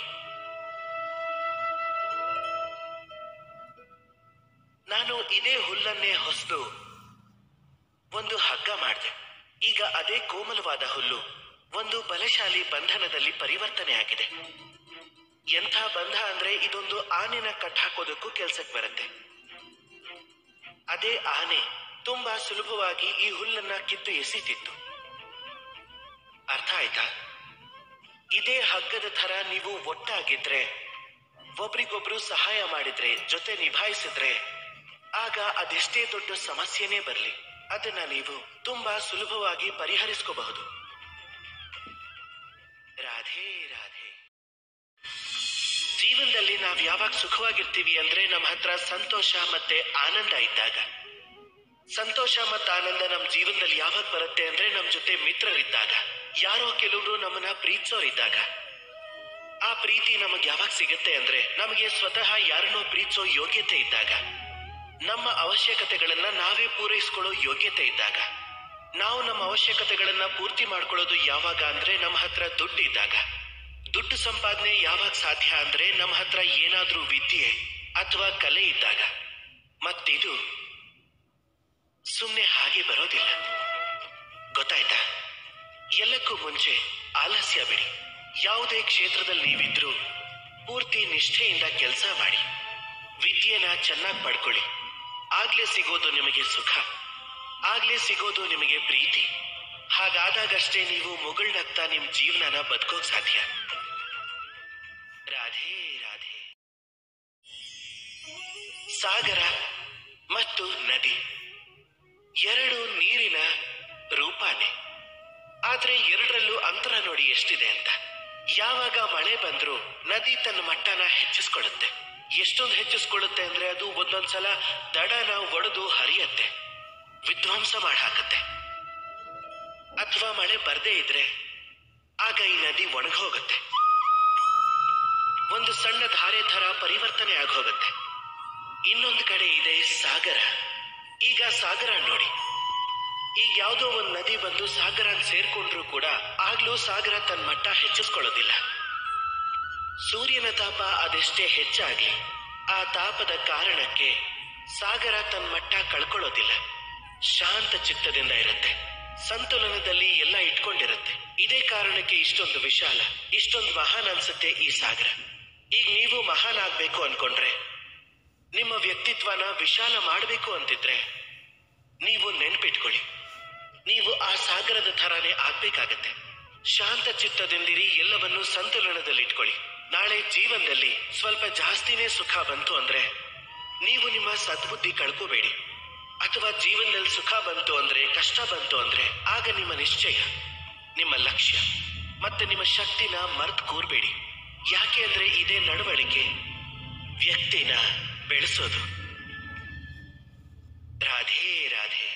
ನಾನು ಇದೇ ಹುಲ್ಲನ್ನೇ ಹೊಸದು ಒಂದು ಹಗ್ಗ ಮಾಡಿದೆ ಈಗ ಅದೇ ಕೋಮಲವಾದ ಹುಲ್ಲು ಒಂದು ಬಲಶಾಲಿ ಬಂಧನದಲ್ಲಿ ಪರಿವರ್ತನೆ ಆಗಿದೆ ಎಂಥ ಬಂಧ ಅಂದ್ರೆ ಇದೊಂದು ಆನೆನ ಕಟ್ ಹಾಕೋದಕ್ಕೂ ಕೆಲ್ಸಕ್ಕೆ ಬರುತ್ತೆ ಅದೇ ಆನೆ ತುಂಬಾ ಸುಲಭವಾಗಿ ಈ ಹುಲ್ಲನ್ನ ಕಿತ್ತು ಎಸಿತಿತ್ತು ಅರ್ಥ ಆಯ್ತಾ ಇದೇ ಹಗ್ಗದ ಥರ ನೀವು ಒಟ್ಟಾಗಿದ್ರೆ ಒಬ್ರಿಗೊಬ್ರು ಸಹಾಯ ಮಾಡಿದ್ರೆ ಜೊತೆ ನಿಭಾಯಿಸಿದ್ರೆ ಆಗ ಅದೆಷ್ಟೇ ದೊಡ್ಡ ಸಮಸ್ಯೆನೇ ಬರಲಿ ಅದನ್ನ ನೀವು ತುಂಬಾ ಸುಲಭವಾಗಿ ಪರಿಹರಿಸ್ಕೋಬಹುದು ರಾಧೆ ರಾಧೆ ಜೀವನದಲ್ಲಿ ನಾವ್ ಯಾವಾಗ ಸುಖವಾಗಿರ್ತೀವಿ ಅಂದ್ರೆ ನಮ್ಮ ಹತ್ರ ಸಂತೋಷ ಮತ್ತೆ ಆನಂದ ಇದ್ದಾಗ ಸಂತೋಷ ಮತ್ತು ಆನಂದ ನಮ್ಮ ಜೀವನದಲ್ಲಿ ಯಾವಾಗ ಬರುತ್ತೆ ಅಂದ್ರೆ ನಮ್ಮ ಜೊತೆ ಮಿತ್ರರಿದ್ದಾಗ ಯಾರೋ ಕೆಲವರು ನಮ್ಮನ್ನ ಪ್ರೀತಿಸೋರಿದ್ದಾಗ ಆ ಪ್ರೀತಿ ನಮಗೆ ಯಾವಾಗ ಸಿಗುತ್ತೆ ಅಂದ್ರೆ ನಮಗೆ ಸ್ವತಃ ಯಾರನ್ನೋ ಪ್ರೀತಿಸೋ ಯೋಗ್ಯತೆ ಇದ್ದಾಗ ನಮ್ಮ ಅವಶ್ಯಕತೆಗಳನ್ನ ನಾವೇ ಪೂರೈಸ್ಕೊಳ್ಳೋ ಯೋಗ್ಯತೆ ಇದ್ದಾಗ ನಾವು ನಮ್ಮ ಅವಶ್ಯಕತೆಗಳನ್ನ ಪೂರ್ತಿ ಮಾಡ್ಕೊಳ್ಳೋದು ಯಾವಾಗ ಅಂದ್ರೆ ನಮ್ಮ ಹತ್ರ ದುಡ್ಡು ಇದ್ದಾಗ ದುಡ್ಡು ಸಂಪಾದನೆ ಯಾವಾಗ ಸಾಧ್ಯ ಅಂದ್ರೆ ನಮ್ಮ ಹತ್ರ ಏನಾದ್ರೂ ವಿದ್ಯೆ ಅಥವಾ ಕಲೆ ಇದ್ದಾಗ ಮತ್ತಿದು ಸುಮ್ಮನೆ ಹಾಗೆ ಬರೋದಿಲ್ಲ ಗೊತ್ತಾಯ್ತಾ ಎಲ್ಲಕ್ಕೂ ಮುಂಚೆ ಆಲಸ್ಯ ಬಿಡಿ ಯಾವುದೇ ಕ್ಷೇತ್ರದಲ್ಲಿ ನೀವಿದ್ರೂ ಪೂರ್ತಿ ನಿಷ್ಠೆಯಿಂದ ಕೆಲಸ ಮಾಡಿ ವಿದ್ಯೆನ ಚೆನ್ನಾಗಿ ಪಡ್ಕೊಳ್ಳಿ ಆಗ್ಲೇ ಸಿಗೋದು ನಿಮಗೆ ಸುಖ ಆಗ್ಲೇ ಸಿಗೋದು ನಿಮಗೆ ಪ್ರೀತಿ ಹಾಗಾದಾಗಷ್ಟೇ ನೀವು ಮುಗುಳ್ನಗ್ತಾ ನಿಮ್ ಜೀವನನ ಬದುಕೋಕ್ ಸಾಧ್ಯ ರಾಧೆ ರಾಧೆ ಸಾಗರ ಮತ್ತು ನದಿ ಎರಡು ನೀರಿನ ರೂಪಾನೆ ಆದ್ರೆ ಎರಡರಲ್ಲೂ ಅಂತರ ನೋಡಿ ಎಷ್ಟಿದೆ ಅಂತ ಯಾವಾಗ ಮಳೆ ಬಂದ್ರೂ ನದಿ ತನ್ನ ಮಟ್ಟನ ಹೆಚ್ಚಿಸ್ಕೊಳ್ಳುತ್ತೆ ಎಷ್ಟೊಂದು ಹೆಚ್ಚಿಸ್ಕೊಳ್ಳುತ್ತೆ ಅಂದ್ರೆ ಅದು ಒಂದೊಂದ್ಸಲ ದಡನ ಒಡೆದು ಹರಿಯತ್ತೆ ವಿಧ್ವಂಸ ಮಾಡಿ ಹಾಕತ್ತೆ ಅಥವಾ ಮಳೆ ಬರ್ದೇ ಇದ್ರೆ ಆಗ ಈ ನದಿ ಒಣಗೋಗುತ್ತೆ ಒಂದು ಸಣ್ಣ ಧಾರೆ ಥರ ಪರಿವರ್ತನೆ ಆಗೋಗುತ್ತೆ ಇನ್ನೊಂದು ಕಡೆ ಇದೆ ಸಾಗರ ಈಗ ಸಾಗರ ನೋಡಿ ಈಗ ಯಾವುದೋ ಒಂದು ನದಿ ಬಂದು ಸಾಗರ ಸೇರ್ಕೊಂಡ್ರು ಕೂಡ ಆಗ್ಲೂ ಸಾಗರ ತನ್ನ ಮಟ್ಟ ಹೆಚ್ಚಿಸ್ಕೊಳ್ಳೋದಿಲ್ಲ ಸೂರ್ಯನ ತಾಪ ಅದೆಷ್ಟೇ ಹೆಚ್ಚಾಗ್ಲಿ ಆ ತಾಪದ ಕಾರಣಕ್ಕೆ ಸಾಗರ ತನ್ನ ಮಟ್ಟ ಕಳ್ಕೊಳ್ಳೋದಿಲ್ಲ ಶಾಂತ ಚಿತ್ತದಿಂದ ಇರುತ್ತೆ ಸಂತುಲನದಲ್ಲಿ ಎಲ್ಲ ಇಟ್ಕೊಂಡಿರುತ್ತೆ ಇದೇ ಕಾರಣಕ್ಕೆ ಇಷ್ಟೊಂದು ವಿಶಾಲ ಇಷ್ಟೊಂದು ಮಹಾನ್ ಅನ್ಸುತ್ತೆ ಈ ಸಾಗರ ಈಗ ನೀವು ಮಹಾನ್ ಆಗ್ಬೇಕು ಅನ್ಕೊಂಡ್ರೆ ನಿಮ್ಮ ವ್ಯಕ್ತಿತ್ವನ ವಿಶಾಲ ಮಾಡಬೇಕು ಅಂತಿದ್ರೆ ನೀವು ನೆನ್ಪಿಟ್ಕೊಳ್ಳಿ ನೀವು ಆ ಸಾಗರದ ಥರಾನೇ ಆಗ್ಬೇಕಾಗತ್ತೆ ಶಾಂತ ಚಿತ್ತದಿಂದಿರಿ ಎಲ್ಲವನ್ನು ಸಂತುಲನದಲ್ಲಿಟ್ಕೊಳ್ಳಿ ನಾಳೆ ಜೀವನದಲ್ಲಿ ಸ್ವಲ್ಪ ಜಾಸ್ತಿನೇ ಸುಖ ಬಂತು ಅಂದ್ರೆ ನೀವು ನಿಮ್ಮ ಸದ್ಬುದ್ಧಿ ಕಳ್ಕೋಬೇಡಿ ಅಥವಾ ಜೀವನದಲ್ಲಿ ಸುಖ ಬಂತು ಅಂದ್ರೆ ಕಷ್ಟ ಬಂತು ಅಂದ್ರೆ ಆಗ ನಿಮ್ಮ ನಿಶ್ಚಯ ನಿಮ್ಮ ಲಕ್ಷ್ಯ ಮತ್ತೆ ನಿಮ್ಮ ಶಕ್ತಿನ ಮರ್ತ್ ಕೂರ್ಬೇಡಿ ಯಾಕೆ ಅಂದ್ರೆ ಇದೇ ನಡವಳಿಕೆ ವ್ಯಕ್ತಿನ ಬೆಳೆಸೋದು ರಾಧೆ ರಾಧೆ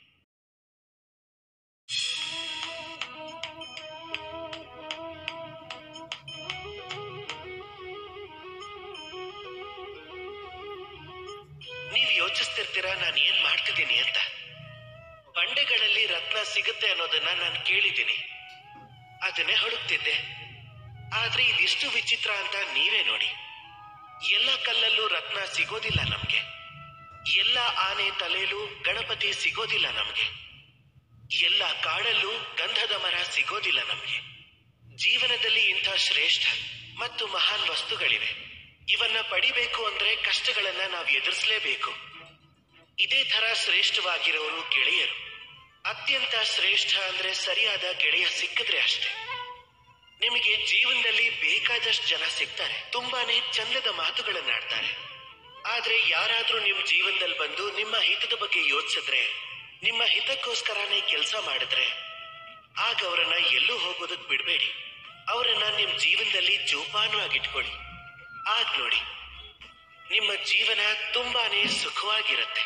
ನೀವ್ ಯೋಚಿಸ್ತಿರ್ತೀರಾ ನಾನು ಏನ್ ಮಾಡ್ತಿದ್ದೀನಿ ಅಂತ ಬಂಡೆಗಳಲ್ಲಿ ರತ್ನ ಸಿಗುತ್ತೆ ಅನ್ನೋದನ್ನ ನಾನು ಕೇಳಿದ್ದೀನಿ ಅದನ್ನೇ ಹುಡುಕ್ತಿದ್ದೆ ಆದ್ರೆ ಇದಿಷ್ಟು ವಿಚಿತ್ರ ಅಂತ ನೀವೇ ನೋಡಿ ಎಲ್ಲ ಕಲ್ಲಲ್ಲೂ ರತ್ನ ಸಿಗೋದಿಲ್ಲ ನಮ್ಗೆ ಎಲ್ಲ ಆನೆ ತಲೆಯಲ್ಲೂ ಗಣಪತಿ ಸಿಗೋದಿಲ್ಲ ನಮ್ಗೆ ಎಲ್ಲ ಕಾಡಲ್ಲೂ ಗಂಧದ ಮರ ಸಿಗೋದಿಲ್ಲ ನಮ್ಗೆ ಜೀವನದಲ್ಲಿ ಇಂಥ ಶ್ರೇಷ್ಠ ಮತ್ತು ಮಹಾನ್ ವಸ್ತುಗಳಿವೆ ಇವನ್ನ ಪಡಿಬೇಕು ಅಂದ್ರೆ ಕಷ್ಟಗಳನ್ನ ನಾವು ಎದುರಿಸಲೇಬೇಕು ಇದೇ ತರ ಶ್ರೇಷ್ಠವಾಗಿರೋರು ಗೆಳೆಯರು ಅತ್ಯಂತ ಶ್ರೇಷ್ಠ ಅಂದ್ರೆ ಸರಿಯಾದ ಗೆಳೆಯ ಸಿಕ್ಕಿದ್ರೆ ಅಷ್ಟೇ ನಿಮಗೆ ಜೀವನದಲ್ಲಿ ಬೇಕಾದಷ್ಟು ಜನ ಸಿಗ್ತಾರೆ ತುಂಬಾನೇ ಚಂದದ ಮಾತುಗಳನ್ನಾಡ್ತಾರೆ ಆದ್ರೆ ಯಾರಾದ್ರೂ ನಿಮ್ ಜೀವನದಲ್ಲಿ ಬಂದು ನಿಮ್ಮ ಹಿತದ ಬಗ್ಗೆ ಯೋಚಿಸಿದ್ರೆ ನಿಮ್ಮ ಹಿತಕ್ಕೋಸ್ಕರನೇ ಕೆಲಸ ಮಾಡಿದ್ರೆ ಆಗ ಅವರನ್ನ ಎಲ್ಲೂ ಹೋಗೋದಕ್ ಬಿಡ್ಬೇಡಿ ಅವರನ್ನ ನಿಮ್ ಜೀವನದಲ್ಲಿ ಜೋಪಾನವಾಗಿಟ್ಕೊಳ್ಳಿ ಆಗ ನೋಡಿ ನಿಮ್ಮ ಜೀವನ ತುಂಬಾನೇ ಸುಖವಾಗಿರುತ್ತೆ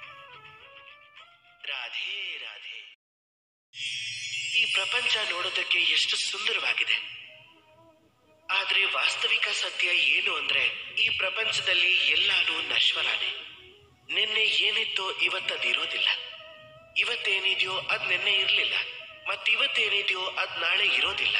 ರಾಧೆ ರಾಧೆ ಈ ಪ್ರಪಂಚ ನೋಡೋದಕ್ಕೆ ಎಷ್ಟು ಸುಂದರವಾಗಿದೆ ಆದ್ರೆ ವಾಸ್ತವಿಕ ಸತ್ಯ ಏನು ಅಂದ್ರೆ ಈ ಪ್ರಪಂಚದಲ್ಲಿ ಎಲ್ಲಾನು ನಶ್ವರಾನೆ ನಿನ್ನೆ ಏನಿತ್ತೋ ಇವತ್ತದಿರೋದಿಲ್ಲ ಇವತ್ತೇನಿದೆಯೋ ಅದ್ ನಿನ್ನೆ ಇರ್ಲಿಲ್ಲ ಮತ್ತಿವತ್ತೇನಿದೆಯೋ ಅದ್ ನಾಳೆ ಇರೋದಿಲ್ಲ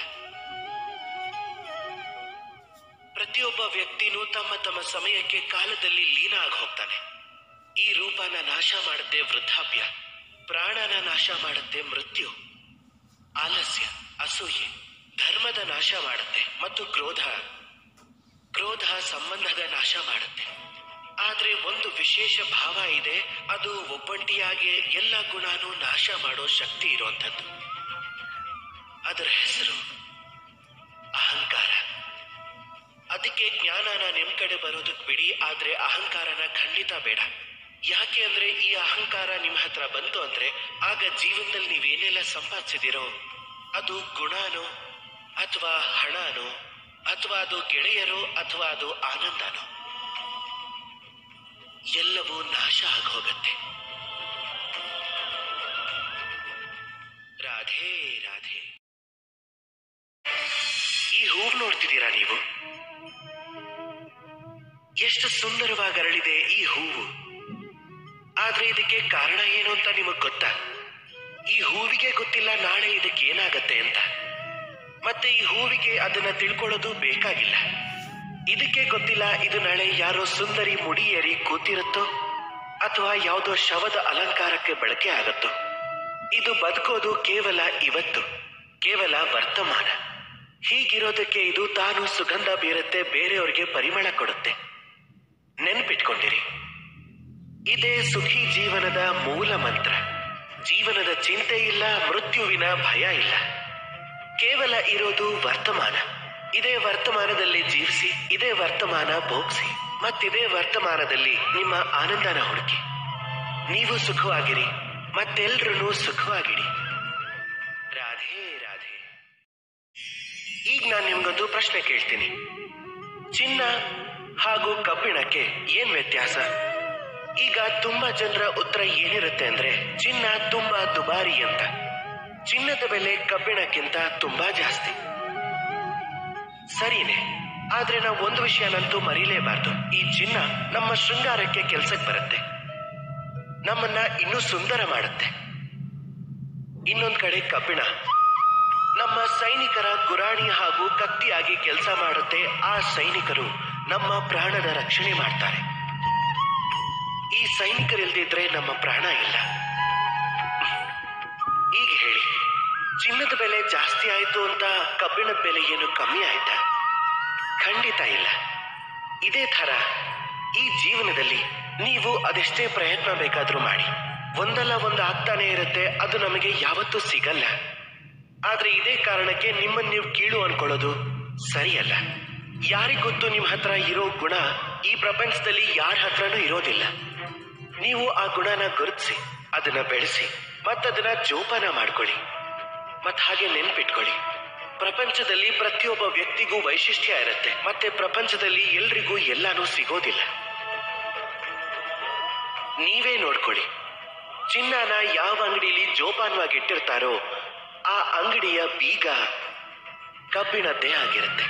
ಪ್ರತಿಯೊಬ್ಬ ವ್ಯಕ್ತಿನೂ ತಮ್ಮ ತಮ್ಮ ಸಮಯಕ್ಕೆ ಕಾಲದಲ್ಲಿ ಲೀನ ಆಗಿ ಹೋಗ್ತಾನೆ ಈ ರೂಪನ ನಾಶ ಮಾಡುತ್ತೆ ವೃದ್ಧಾಪ್ಯ ಪ್ರಾಣನ ನಾಶ ಮಾಡುತ್ತೆ ಮೃತ್ಯು ಆಲಸ್ಯ ಅಸೂಯೆ ಧರ್ಮದ ನಾಶ ಮಾಡುತ್ತೆ ಮತ್ತು ಕ್ರೋಧ ಕ್ರೋಧ ಸಂಬಂಧದ ನಾಶ ಮಾಡುತ್ತೆ ಆದ್ರೆ ಒಂದು ವಿಶೇಷ ಭಾವ ಇದೆ ಅದು ಒಬ್ಬಂಟಿಯಾಗಿ ಎಲ್ಲ ಗುಣನೂ ನಾಶ ಮಾಡೋ ಶಕ್ತಿ ಇರುವಂಥದ್ದು ಅದರ ಹೆಸರು ಅಹಂಕಾರ ಅದಕ್ಕೆ ಜ್ಞಾನನ ನಿಮ್ ಕಡೆ ಬರೋದಕ್ ಬಿಡಿ ಆದ್ರೆ ಅಹಂಕಾರನ ಖಂಡಿತ ಬೇಡ ಯಾಕೆ ಅಂದ್ರೆ ಈ ಅಹಂಕಾರ ನಿಮ್ ಹತ್ರ ಬಂತು ಅಂದ್ರೆ ಆಗ ಜೀವನದಲ್ಲಿ ನೀವೇನೆಲ್ಲ ಸಂಪಾದಿಸಿದಿರೋ ಅದು ಗುಣನೋ ಅಥವಾ ಹಣನೋ ಅಥವಾ ಅದು ಗೆಳೆಯರೋ ಅಥವಾ ಅದು ಆನಂದನೋ ಎಲ್ಲವೂ ನಾಶ ಆಗೋಗತ್ತೆ ರಾಧೆ ರಾಧೆ ಈ ಹೂವು ನೋಡ್ತಿದ್ದೀರಾ ನೀವು ಎಷ್ಟು ಸುಂದರವಾಗಿ ಅರಳಿದೆ ಈ ಹೂವು ಆದ್ರೆ ಇದಕ್ಕೆ ಕಾರಣ ಏನು ಅಂತ ನಿಮಗ್ ಗೊತ್ತಾ ಈ ಹೂವಿಗೆ ಗೊತ್ತಿಲ್ಲ ನಾಳೆ ಇದಕ್ಕೆ ಏನಾಗತ್ತೆ ಅಂತ ಮತ್ತೆ ಈ ಹೂವಿಗೆ ಅದನ್ನ ತಿಳ್ಕೊಳ್ಳೋದು ಬೇಕಾಗಿಲ್ಲ ಇದಕ್ಕೆ ಗೊತ್ತಿಲ್ಲ ಇದು ನಾಳೆ ಯಾರೋ ಸುಂದರಿ ಮುಡಿಯೇರಿ ಕೂತಿರುತ್ತೋ ಅಥವಾ ಯಾವುದೋ ಶವದ ಅಲಂಕಾರಕ್ಕೆ ಬಳಕೆ ಆಗತ್ತೋ ಇದು ಬದುಕೋದು ಕೇವಲ ಇವತ್ತು ಕೇವಲ ವರ್ತಮಾನ ಹೀಗಿರೋದಕ್ಕೆ ಇದು ತಾನು ಸುಗಂಧ ಬೀರುತ್ತೆ ಬೇರೆಯವ್ರಿಗೆ ಪರಿಮಳ ಕೊಡುತ್ತೆ ನೆನ್ಪಿಟ್ಕೊಂಡಿರಿ ಇದೇ ಸುಖಿ ಜೀವನದ ಮೂಲ ಮಂತ್ರ ಜೀವನದ ಚಿಂತೆ ಇಲ್ಲ ಮೃತ್ಯುವಿನ ಭಯ ಇಲ್ಲ ಕೇವಲ ಇರೋದು ವರ್ತಮಾನ ಇದೇ ವರ್ತಮಾನದಲ್ಲಿ ಜೀವಿಸಿ ಇದೇ ವರ್ತಮಾನ ಭೋಗಿಸಿ ಮತ್ತಿದೇ ವರ್ತಮಾನದಲ್ಲಿ ನಿಮ್ಮ ಆನಂದನ ಹುಡುಕಿ ನೀವು ಸುಖವಾಗಿರಿ ಮತ್ತೆಲ್ರೂ ಸುಖವಾಗಿಡಿ ರಾಧೆ ರಾಧೆ ಈಗ ನಾನು ನಿಮ್ಗೊಂದು ಪ್ರಶ್ನೆ ಕೇಳ್ತೀನಿ ಚಿನ್ನ ಹಾಗೂ ಕಬ್ಬಿಣಕ್ಕೆ ಏನ್ ವ್ಯತ್ಯಾಸ ಈಗ ತುಂಬಾ ಜನರ ಉತ್ತರ ಏನಿರುತ್ತೆ ಅಂದ್ರೆ ಚಿನ್ನ ತುಂಬಾ ದುಬಾರಿ ಅಂತ ಚಿನ್ನದ ಬೆಲೆ ಕಬ್ಬಿಣಕ್ಕಿಂತ ತುಂಬಾ ಜಾಸ್ತಿ ಸರಿನೇ ಆದ್ರೆ ನಾವು ಒಂದು ವಿಷಯನಂತೂ ಮರೀಲೇಬಾರ್ದು ಈ ಚಿನ್ನ ನಮ್ಮ ಶೃಂಗಾರಕ್ಕೆ ಕೆಲ್ಸಕ್ಕೆ ಬರುತ್ತೆ ನಮ್ಮನ್ನ ಇನ್ನೂ ಸುಂದರ ಮಾಡುತ್ತೆ ಇನ್ನೊಂದ್ ಕಡೆ ಕಬ್ಬಿಣ ನಮ್ಮ ಸೈನಿಕರ ಗುರಾಣಿ ಹಾಗೂ ಕತ್ತಿಯಾಗಿ ಕೆಲಸ ಮಾಡುತ್ತೆ ಆ ಸೈನಿಕರು ನಮ್ಮ ಪ್ರಾಣದ ರಕ್ಷಣೆ ಮಾಡ್ತಾರೆ ಈ ಸೈನಿಕರಿಲ್ದಿದ್ರೆ ನಮ್ಮ ಪ್ರಾಣ ಇಲ್ಲ ಈಗ ಹೇಳಿ ಚಿನ್ನದ ಬೆಲೆ ಜಾಸ್ತಿ ಆಯ್ತು ಅಂತ ಕಬ್ಬಿಣದ ಬೆಲೆ ಏನು ಕಮ್ಮಿ ಆಯ್ತಾ ಖಂಡಿತ ಇಲ್ಲ ಇದೇ ತರ ಈ ಜೀವನದಲ್ಲಿ ನೀವು ಅದೆಷ್ಟೇ ಪ್ರಯತ್ನ ಬೇಕಾದ್ರೂ ಮಾಡಿ ಒಂದಲ್ಲ ಒಂದು ಆಗ್ತಾನೆ ಇರುತ್ತೆ ಅದು ನಮಗೆ ಯಾವತ್ತೂ ಸಿಗಲ್ಲ ಆದ್ರೆ ಇದೇ ಕಾರಣಕ್ಕೆ ನಿಮ್ಮನ್ನ ನೀವು ಕೀಳು ಅನ್ಕೊಳ್ಳೋದು ಸರಿಯಲ್ಲ ಯಾರಿಗೊತ್ತು ನಿಮ್ಮ ಹತ್ರ ಇರೋ ಗುಣ ಈ ಪ್ರಪಂಚದಲ್ಲಿ ಯಾರ ಹತ್ರನೂ ಇರೋದಿಲ್ಲ ನೀವು ಆ ಗುಣನ ಗುರುತಿಸಿ ಅದನ್ನ ಬೆಳೆಸಿ ಮತ್ತದನ್ನ ಜೋಪಾನ ಮಾಡ್ಕೊಳ್ಳಿ ಮತ್ ಹಾಗೆ ನೆನ್ಪಿಟ್ಕೊಳ್ಳಿ ಪ್ರಪಂಚದಲ್ಲಿ ಪ್ರತಿಯೊಬ್ಬ ವ್ಯಕ್ತಿಗೂ ವೈಶಿಷ್ಟ್ಯ ಇರುತ್ತೆ ಮತ್ತೆ ಪ್ರಪಂಚದಲ್ಲಿ ಎಲ್ರಿಗೂ ಎಲ್ಲಾನು ಸಿಗೋದಿಲ್ಲ ನೀವೇ ನೋಡ್ಕೊಳ್ಳಿ ಚಿನ್ನನ ಯಾವ ಅಂಗಡಿಲಿ ಜೋಪಾನವಾಗಿ ಇಟ್ಟಿರ್ತಾರೋ ಆ ಅಂಗಡಿಯ ಬೀಗ ಕಬ್ಬಿಣದ್ದೇ ಆಗಿರುತ್ತೆ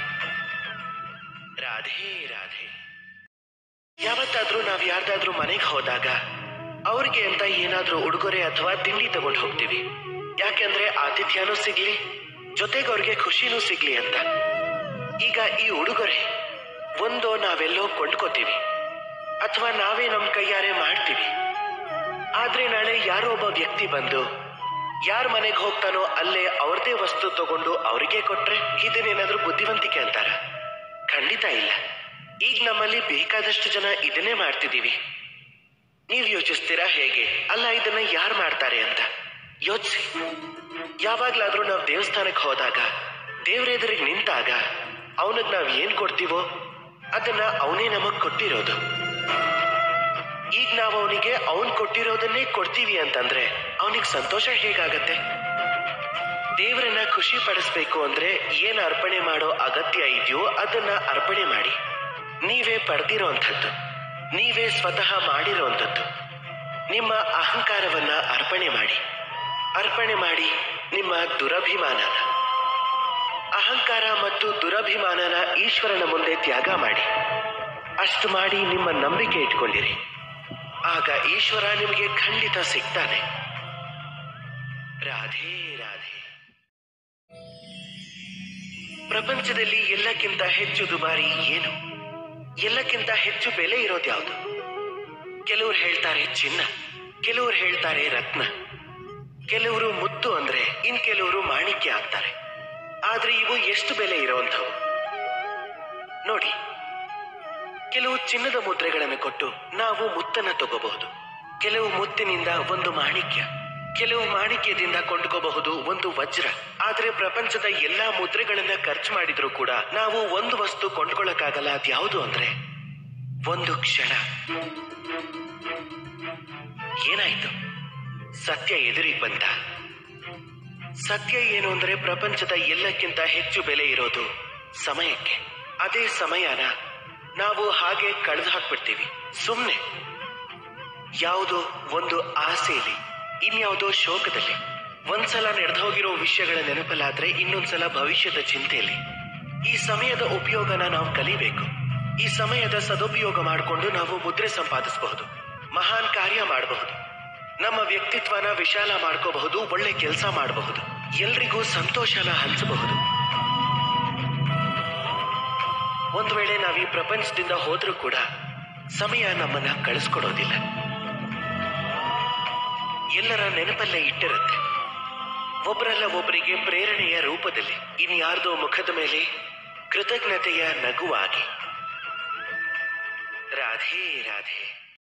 ರಾಧೆ ರಾಧೆ ಯಾವತ್ತಾದ್ರೂ ನಾವ್ ಯಾರ್ದಾದ್ರೂ ಮನೆಗೆ ಹೋದಾಗ ಅವ್ರಿಗೆ ಅಂತ ಏನಾದ್ರೂ ಉಡುಗೊರೆ ಅಥವಾ ತಿಂಡಿ ತಗೊಂಡು ಹೋಗ್ತೀವಿ ಯಾಕೆಂದ್ರೆ ಆತಿಥ್ಯನೂ ಸಿಗ್ಲಿ ಜೊತೆಗೆ ಅವ್ರಿಗೆ ಖುಷಿನೂ ಸಿಗ್ಲಿ ಅಂತ ಈಗ ಈ ಉಡುಗೊರೆ ಒಂದೋ ನಾವೆಲ್ಲೋ ಕೊಂಡ್ಕೋತೀವಿ ಅಥವಾ ನಾವೇ ನಮ್ ಕೈಯಾರೆ ಮಾಡ್ತೀವಿ ಆದ್ರೆ ನಾಳೆ ಯಾರೋ ಒಬ್ಬ ವ್ಯಕ್ತಿ ಬಂದು ಯಾರ ಮನೆಗೆ ಹೋಗ್ತಾನೋ ಅಲ್ಲೇ ಅವ್ರದೇ ವಸ್ತು ತಗೊಂಡು ಅವರಿಗೆ ಕೊಟ್ರೆ ಇದನ್ನೇನಾದ್ರೂ ಬುದ್ಧಿವಂತಿಕೆ ಅಂತಾರ ಖಂಡಿತ ಇಲ್ಲ ಈಗ ನಮ್ಮಲ್ಲಿ ಬೇಕಾದಷ್ಟು ಜನ ಇದನ್ನೇ ಮಾಡ್ತಿದೀವಿ ನೀವ್ ಯೋಚಿಸ್ತೀರಾ ಹೇಗೆ ಅಲ್ಲ ಇದನ್ನ ಯಾರು ಮಾಡ್ತಾರೆ ಅಂತ ಯೋಚಿಸಿ ಯಾವಾಗ್ಲಾದ್ರೂ ನಾವು ದೇವಸ್ಥಾನಕ್ಕೆ ಹೋದಾಗ ದೇವ್ರೆದುರಿಗೆ ನಿಂತಾಗ ಅವನಿಗೆ ನಾವ್ ಏನ್ ಕೊಡ್ತೀವೋ ಅದನ್ನ ಅವನೇ ನಮಗ್ ಕೊಟ್ಟಿರೋದು ಈಗ ನಾವು ಅವನಿಗೆ ಅವನ್ ಕೊಟ್ಟಿರೋದನ್ನೇ ಕೊಡ್ತೀವಿ ಅಂತಂದ್ರೆ ಅವನಿಗೆ ಸಂತೋಷ ಹೇಗಾಗತ್ತೆ ದೇವರನ್ನ ಖುಷಿ ಪಡಿಸ್ಬೇಕು ಅಂದ್ರೆ ಏನ್ ಅರ್ಪಣೆ ಮಾಡೋ ಅಗತ್ಯ ಇದೆಯೋ ಅದನ್ನ ಅರ್ಪಣೆ ಮಾಡಿ ನೀವೇ ಪಡೆದಿರೋಂಥದ್ದು ನೀವೇ ಸ್ವತಃ ಮಾಡಿರೋಂಥದ್ದು ನಿಮ್ಮ ಅಹಂಕಾರವನ್ನ ಅರ್ಪಣೆ ಮಾಡಿ ಅರ್ಪಣೆ ಮಾಡಿ ನಿಮ್ಮ ದುರಭಿಮಾನನ ಅಹಂಕಾರ ಮತ್ತು ದುರಭಿಮಾನನ ಈಶ್ವರನ ಮುಂದೆ ತ್ಯಾಗ ಮಾಡಿ ಅಷ್ಟು ಮಾಡಿ ನಿಮ್ಮ ನಂಬಿಕೆ ಇಟ್ಕೊಂಡಿರಿ ಆಗ ಈಶ್ವರ ನಿಮಗೆ ಖಂಡಿತ ಸಿಗ್ತಾನೆ ರಾಧೆ ರಾಧೆ ಪ್ರಪಂಚದಲ್ಲಿ ಎಲ್ಲಕ್ಕಿಂತ ಹೆಚ್ಚು ದುಬಾರಿ ಏನು ಎಲ್ಲಕ್ಕಿಂತ ಹೆಚ್ಚು ಬೆಲೆ ಇರೋದು ಯಾವುದು ಕೆಲವರು ಹೇಳ್ತಾರೆ ಚಿನ್ನ ಕೆಲವರು ಹೇಳ್ತಾರೆ ರತ್ನ ಕೆಲವರು ಮುತ್ತು ಅಂದ್ರೆ ಇನ್ ಕೆಲವರು ಮಾಣಿಕ್ಯ ಅಂತಾರೆ ಆದ್ರೆ ಇವು ಎಷ್ಟು ಬೆಲೆ ಇರುವಂಥವು ನೋಡಿ ಕೆಲವು ಚಿನ್ನದ ಮುದ್ರೆಗಳನ್ನು ಕೊಟ್ಟು ನಾವು ಮುತ್ತನ್ನ ತಗೋಬಹುದು ಕೆಲವು ಮುತ್ತಿನಿಂದ ಒಂದು ಮಾಣಿಕ್ಯ ಕೆಲವು ಮಾಣಿಕ್ಯದಿಂದ ಕೊಂಡ್ಕೋಬಹುದು ಒಂದು ವಜ್ರ ಆದ್ರೆ ಪ್ರಪಂಚದ ಎಲ್ಲಾ ಮುದ್ರೆಗಳನ್ನ ಖರ್ಚು ಮಾಡಿದ್ರು ಕೂಡ ನಾವು ಒಂದು ವಸ್ತು ಕೊಂಡ್ಕೊಳ್ಳಕ್ಕಾಗಲ್ಲ ಅದ್ಯಾವುದು ಅಂದ್ರೆ ಒಂದು ಕ್ಷಣ ಏನಾಯ್ತು ಸತ್ಯ ಎದುರಿಗೆ ಬಂದ ಸತ್ಯ ಏನು ಅಂದ್ರೆ ಪ್ರಪಂಚದ ಎಲ್ಲಕ್ಕಿಂತ ಹೆಚ್ಚು ಬೆಲೆ ಇರೋದು ಸಮಯಕ್ಕೆ ಅದೇ ಸಮಯನ ನಾವು ಹಾಗೆ ಕಳೆದು ಹಾಕ್ಬಿಡ್ತೀವಿ ಸುಮ್ಮನೆ ಯಾವುದೋ ಒಂದು ಆಸೆಯಲ್ಲಿ ಇನ್ಯಾವುದೋ ಶೋಕದಲ್ಲಿ ಒಂದ್ಸಲ ನಡೆದು ಹೋಗಿರೋ ವಿಷಯಗಳ ನೆನಪಲ್ಲಾದ್ರೆ ಇನ್ನೊಂದ್ಸಲ ಭವಿಷ್ಯದ ಚಿಂತೆಯಲ್ಲಿ ಈ ಸಮಯದ ಉಪಯೋಗನ ನಾವು ಕಲಿಬೇಕು ಈ ಸಮಯದ ಸದುಪಯೋಗ ಮಾಡಿಕೊಂಡು ನಾವು ಮುದ್ರೆ ಸಂಪಾದಿಸಬಹುದು ಮಹಾನ್ ಕಾರ್ಯ ಮಾಡಬಹುದು ನಮ್ಮ ವ್ಯಕ್ತಿತ್ವನ ವಿಶಾಲ ಮಾಡ್ಕೋಬಹುದು ಒಳ್ಳೆ ಕೆಲಸ ಮಾಡಬಹುದು ಎಲ್ರಿಗೂ ಸಂತೋಷನ ಹಂಚಬಹುದು ಒಂದ್ ವೇಳೆ ನಾವ್ ಈ ಪ್ರಪಂಚದಿಂದ ಹೋದ್ರೂ ಕೂಡ ಸಮಯ ನಮ್ಮನ್ನ ಕಳಿಸ್ಕೊಡೋದಿಲ್ಲ ಎಲ್ಲರ ನೆನಪಲ್ಲೇ ಇಟ್ಟಿರುತ್ತೆ ಒಬ್ಬರಲ್ಲ ಒಬ್ಬರಿಗೆ ಪ್ರೇರಣೆಯ ರೂಪದಲ್ಲಿ ಇನ್ಯಾರ್ದೋ ಮುಖದ ಮೇಲೆ ಕೃತಜ್ಞತೆಯ ನಗುವಾಗಿ ರಾಧೆ ರಾಧೆ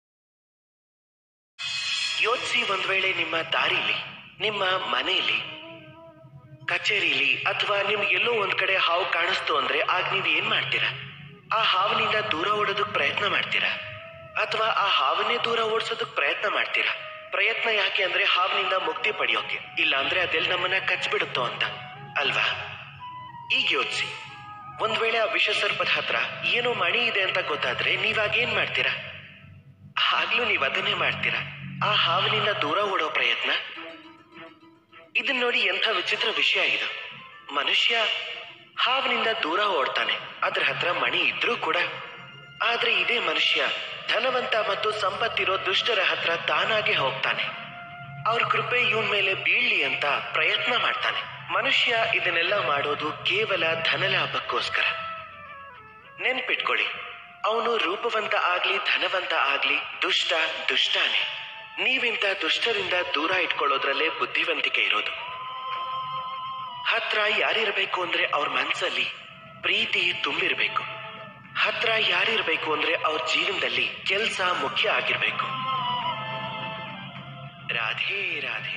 ಯೋಚಿಸಿ ಒಂದ್ ವೇಳೆ ನಿಮ್ಮ ದಾರಿಲಿ ನಿಮ್ಮ ಮನೆಯಲ್ಲಿ ಕಚೇರಿಲಿ ಅಥವಾ ನಿಮ್ಗೆ ಎಲ್ಲೋ ಒಂದ್ ಕಡೆ ಹಾವು ಕಾಣಿಸ್ತು ಅಂದ್ರೆ ಆಗ ನೀವ್ ಏನ್ ಮಾಡ್ತೀರಾ ಆ ಹಾವಿನಿಂದ ದೂರ ಓಡೋದಕ್ ಪ್ರಯತ್ನ ಮಾಡ್ತೀರಾ ಅಥವಾ ಆ ಹಾವನ್ನೇ ದೂರ ಓಡಿಸೋದಕ್ ಪ್ರಯತ್ನ ಮಾಡ್ತೀರಾ ಪ್ರಯತ್ನ ಯಾಕೆ ಅಂದ್ರೆ ಹಾವಿನಿಂದ ಮುಕ್ತಿ ಪಡೆಯೋಕೆ ಇಲ್ಲ ಅಂದ್ರೆ ಅದೆಲ್ಲ ನಮ್ಮನ್ನ ಕಚ್ಬಿಡುತ್ತೋ ಅಂತ ಅಲ್ವಾ ಈಗ ಯೋಚಿಸಿ ಒಂದ್ ವೇಳೆ ಆ ವಿಷ ಸರ್ಪದ ಹತ್ರ ಏನೋ ಮಣಿ ಇದೆ ಅಂತ ಗೊತ್ತಾದ್ರೆ ನೀವಾಗ ಏನ್ ಮಾಡ್ತೀರಾ ಆಗ್ಲೂ ನೀವ್ ಅದನ್ನೇ ಮಾಡ್ತೀರಾ ಆ ಹಾವಿನಿಂದ ದೂರ ಓಡೋ ಪ್ರಯತ್ನ ಇದನ್ನ ನೋಡಿ ಎಂಥ ವಿಚಿತ್ರ ವಿಷಯ ಇದು ಮನುಷ್ಯ ಹಾವಿನಿಂದ ದೂರ ಓಡ್ತಾನೆ ಅದ್ರ ಹತ್ರ ಮಣಿ ಇದ್ರೂ ಕೂಡ ಆದ್ರೆ ಇದೇ ಮನುಷ್ಯ ಧನವಂತ ಮತ್ತು ಸಂಪತ್ತಿರೋ ದುಷ್ಟರ ಹತ್ರ ತಾನಾಗೆ ಹೋಗ್ತಾನೆ ಅವ್ರ ಕೃಪೆ ಇವನ್ ಮೇಲೆ ಬೀಳ್ಲಿ ಅಂತ ಪ್ರಯತ್ನ ಮಾಡ್ತಾನೆ ಮನುಷ್ಯ ಇದನ್ನೆಲ್ಲ ಮಾಡೋದು ಕೇವಲ ಧನಲಾಭಕ್ಕೋಸ್ಕರ ನೆನ್ಪಿಟ್ಕೊಳ್ಳಿ ಅವನು ರೂಪವಂತ ಆಗ್ಲಿ ಧನವಂತ ಆಗ್ಲಿ ದುಷ್ಟ ದುಷ್ಟಾನೆ ನೀವಿಂತ ದುಷ್ಟರಿಂದ ದೂರ ಇಟ್ಕೊಳ್ಳೋದ್ರಲ್ಲೇ ಬುದ್ಧಿವಂತಿಕೆ ಇರೋದು ಹತ್ರ ಯಾರಿರ್ಬೇಕು ಅಂದ್ರೆ ಅವ್ರ ಮನ್ಸಲ್ಲಿ ಪ್ರೀತಿ ತುಂಬಿರ್ಬೇಕು ಹತ್ರ ಯಾರಿರ್ಬೇಕು ಅಂದ್ರೆ ಅವ್ರ ಜೀವನದಲ್ಲಿ ಕೆಲ್ಸ ಮುಖ್ಯ ಆಗಿರ್ಬೇಕು ರಾಧೆ ರಾಧೆ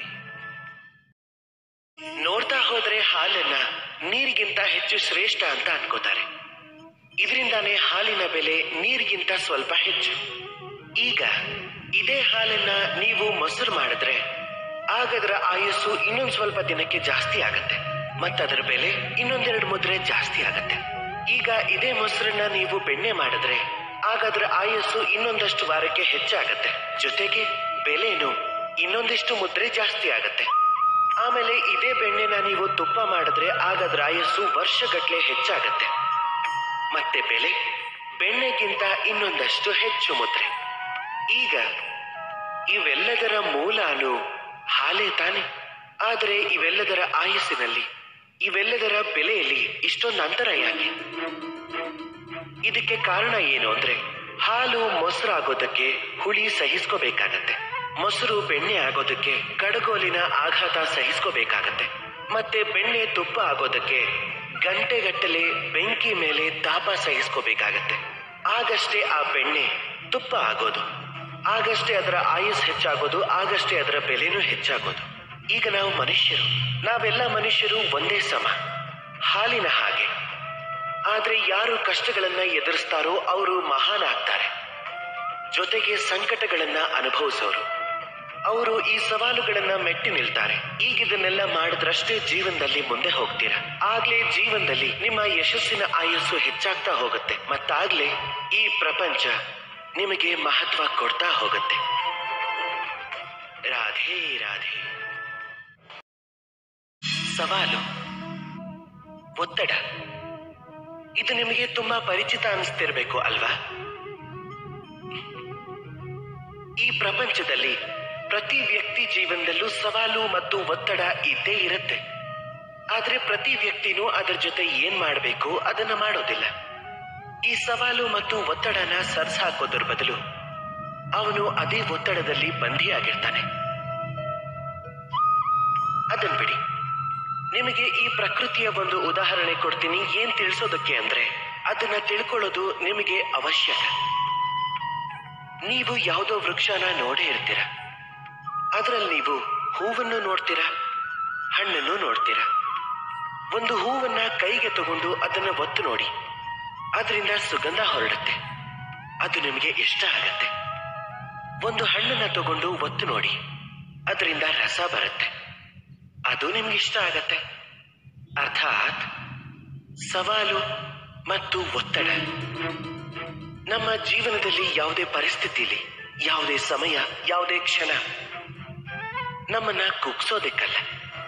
ನೋಡ್ತಾ ಹೋದ್ರೆ ಹಾಲನ್ನ ನೀರಿಗಿಂತ ಹೆಚ್ಚು ಶ್ರೇಷ್ಠ ಅಂತ ಅನ್ಕೋತಾರೆ ಇದರಿಂದಾನೇ ಹಾಲಿನ ಬೆಲೆ ನೀರಿಗಿಂತ ಸ್ವಲ್ಪ ಹೆಚ್ಚು ಈಗ ಇದೇ ಹಾಲನ್ನ ನೀವು ಮೊಸರು ಮಾಡಿದ್ರೆ ಆಗದರ ಆಯಸ್ಸು ಇನ್ನೊಂದ್ ಸ್ವಲ್ಪ ದಿನಕ್ಕೆ ಜಾಸ್ತಿ ಆಗತ್ತೆ ಮತ್ತದರ ಬೆಲೆ ಇನ್ನೊಂದೆರಡು ಮುದ್ರೆ ಜಾಸ್ತಿ ಆಗತ್ತೆ ಈಗ ಇದೇ ಮೊಸರನ್ನ ನೀವು ಬೆಣ್ಣೆ ಮಾಡಿದ್ರೆ ಆಗದ್ರ ಆಯಸ್ಸು ಇನ್ನೊಂದಷ್ಟು ವಾರಕ್ಕೆ ಹೆಚ್ಚಾಗತ್ತೆ ಜೊತೆಗೆ ಬೆಲೆನು ಇನ್ನೊಂದಿಷ್ಟು ಮುದ್ರೆ ಜಾಸ್ತಿ ಆಗತ್ತೆ ಆಮೇಲೆ ಇದೇ ಬೆಣ್ಣೆನ ನೀವು ತುಪ್ಪ ಮಾಡಿದ್ರೆ ಆಗದ್ರ ಆಯಸ್ಸು ವರ್ಷಗಟ್ಲೆ ಹೆಚ್ಚಾಗತ್ತೆ ಮತ್ತೆ ಬೆಲೆ ಬೆಣ್ಣೆಗಿಂತ ಇನ್ನೊಂದಷ್ಟು ಹೆಚ್ಚು ಮುದ್ರೆ ಈಗ ಇವೆಲ್ಲದರ ಮೂಲನು ಹಾಲೇ ತಾನೆ ಆದರೆ ಇವೆಲ್ಲದರ ಆಯಸ್ಸಿನಲ್ಲಿ ಇವೆಲ್ಲದರ ಬೆಲೆಯಲ್ಲಿ ಇಷ್ಟೊಂದು ಅಂತರ ಯಾಕೆ ಇದಕ್ಕೆ ಕಾರಣ ಏನು ಅಂದ್ರೆ ಹಾಲು ಮೊಸರಾಗೋದಕ್ಕೆ ಹುಳಿ ಸಹಿಸ್ಕೋಬೇಕಾಗತ್ತೆ ಮೊಸರು ಬೆಣ್ಣೆ ಆಗೋದಕ್ಕೆ ಕಡಗೋಲಿನ ಆಘಾತ ಸಹಿಸ್ಕೋಬೇಕಾಗತ್ತೆ ಮತ್ತೆ ಬೆಣ್ಣೆ ತುಪ್ಪ ಆಗೋದಕ್ಕೆ ಗಂಟೆಗಟ್ಟಲೆ ಬೆಂಕಿ ಮೇಲೆ ತಾಪ ಸಹಿಸ್ಕೋಬೇಕಾಗತ್ತೆ ಆಗಷ್ಟೇ ಆ ಬೆಣ್ಣೆ ತುಪ್ಪ ಆಗೋದು ಆಗಷ್ಟೇ ಅದರ ಆಯುಸ್ ಹೆಚ್ಚಾಗೋದು ಆಗಷ್ಟೇ ಅದರ ಬೆಲೆನೂ ಹೆಚ್ಚಾಗೋದು ಈಗ ನಾವು ಮನುಷ್ಯರು ನಾವೆಲ್ಲ ಮನುಷ್ಯರು ಒಂದೇ ಸಮ ಹಾಲಿನ ಹಾಗೆ ಆದ್ರೆ ಯಾರು ಕಷ್ಟಗಳನ್ನ ಎದುರಿಸ್ತಾರೋ ಅವರು ಮಹಾನ್ ಆಗ್ತಾರೆ ಜೊತೆಗೆ ಸಂಕಟಗಳನ್ನ ಅನುಭವಿಸೋರು ಅವರು ಈ ಸವಾಲುಗಳನ್ನ ಮೆಟ್ಟಿ ನಿಲ್ತಾರೆ ಈಗ ಇದನ್ನೆಲ್ಲ ಮಾಡಿದ್ರಷ್ಟೇ ಜೀವನದಲ್ಲಿ ಮುಂದೆ ಹೋಗ್ತೀರಾ ಆಗ್ಲೇ ಜೀವನದಲ್ಲಿ ನಿಮ್ಮ ಯಶಸ್ಸಿನ ಆಯಸ್ಸು ಹೆಚ್ಚಾಗ್ತಾ ಹೋಗುತ್ತೆ ಮತ್ತಾಗ್ಲೇ ಈ ಪ್ರಪಂಚ ನಿಮಗೆ ಮಹತ್ವ ಕೊಡ್ತಾ ಹೋಗುತ್ತೆ ರಾಧೆ ರಾಧೆ ಸವಾಲು ಒತ್ತಡ ಇದು ನಿಮಗೆ ತುಂಬಾ ಪರಿಚಿತ ಅನಿಸ್ತಿರ್ಬೇಕು ಅಲ್ವಾ ಈ ಪ್ರಪಂಚದಲ್ಲಿ ಪ್ರತಿ ವ್ಯಕ್ತಿ ಜೀವನದಲ್ಲೂ ಸವಾಲು ಮತ್ತು ಒತ್ತಡ ಇದ್ದೇ ಇರುತ್ತೆ ಆದ್ರೆ ಪ್ರತಿ ವ್ಯಕ್ತಿನೂ ಅದರ ಜೊತೆ ಏನ್ ಮಾಡಬೇಕು ಅದನ್ನ ಮಾಡೋದಿಲ್ಲ ಈ ಸವಾಲು ಮತ್ತು ಒತ್ತಡನ ಸರ್ಸಾಕೋದ್ರ ಬದಲು ಅವನು ಅದೇ ಒತ್ತಡದಲ್ಲಿ ಬಂಧಿಯಾಗಿರ್ತಾನೆ ಅದನ್ ಬಿಡಿ ನಿಮಗೆ ಈ ಪ್ರಕೃತಿಯ ಒಂದು ಉದಾಹರಣೆ ಕೊಡ್ತೀನಿ ಏನ್ ತಿಳಿಸೋದಕ್ಕೆ ಅಂದ್ರೆ ಅದನ್ನ ತಿಳ್ಕೊಳ್ಳೋದು ನಿಮಗೆ ಅವಶ್ಯಕ ನೀವು ಯಾವುದೋ ವೃಕ್ಷನ ನೋಡೇ ಇರ್ತೀರ ಅದರಲ್ಲಿ ನೀವು ಹೂವನ್ನು ನೋಡ್ತೀರಾ ಹಣ್ಣನ್ನು ನೋಡ್ತೀರಾ ಒಂದು ಹೂವನ್ನ ಕೈಗೆ ತಗೊಂಡು ಅದನ್ನ ಒತ್ತು ನೋಡಿ ಅದರಿಂದ ಸುಗಂಧ ಹೊರಡುತ್ತೆ ಅದು ನಿಮಗೆ ಇಷ್ಟ ಆಗತ್ತೆ ಒಂದು ಹಣ್ಣನ್ನ ತಗೊಂಡು ಒತ್ತು ನೋಡಿ ಅದರಿಂದ ರಸ ಬರುತ್ತೆ ಅದು ನಿಮ್ಗೆ ಇಷ್ಟ ಆಗತ್ತೆ ಅರ್ಥಾತ್ ಸವಾಲು ಮತ್ತು ಒತ್ತಡ ನಮ್ಮ ಜೀವನದಲ್ಲಿ ಯಾವುದೇ ಪರಿಸ್ಥಿತಿಲಿ ಯಾವುದೇ ಸಮಯ ಯಾವುದೇ ಕ್ಷಣ ನಮ್ಮನ್ನ ಕುಗ್ಸೋದಕ್ಕಲ್ಲ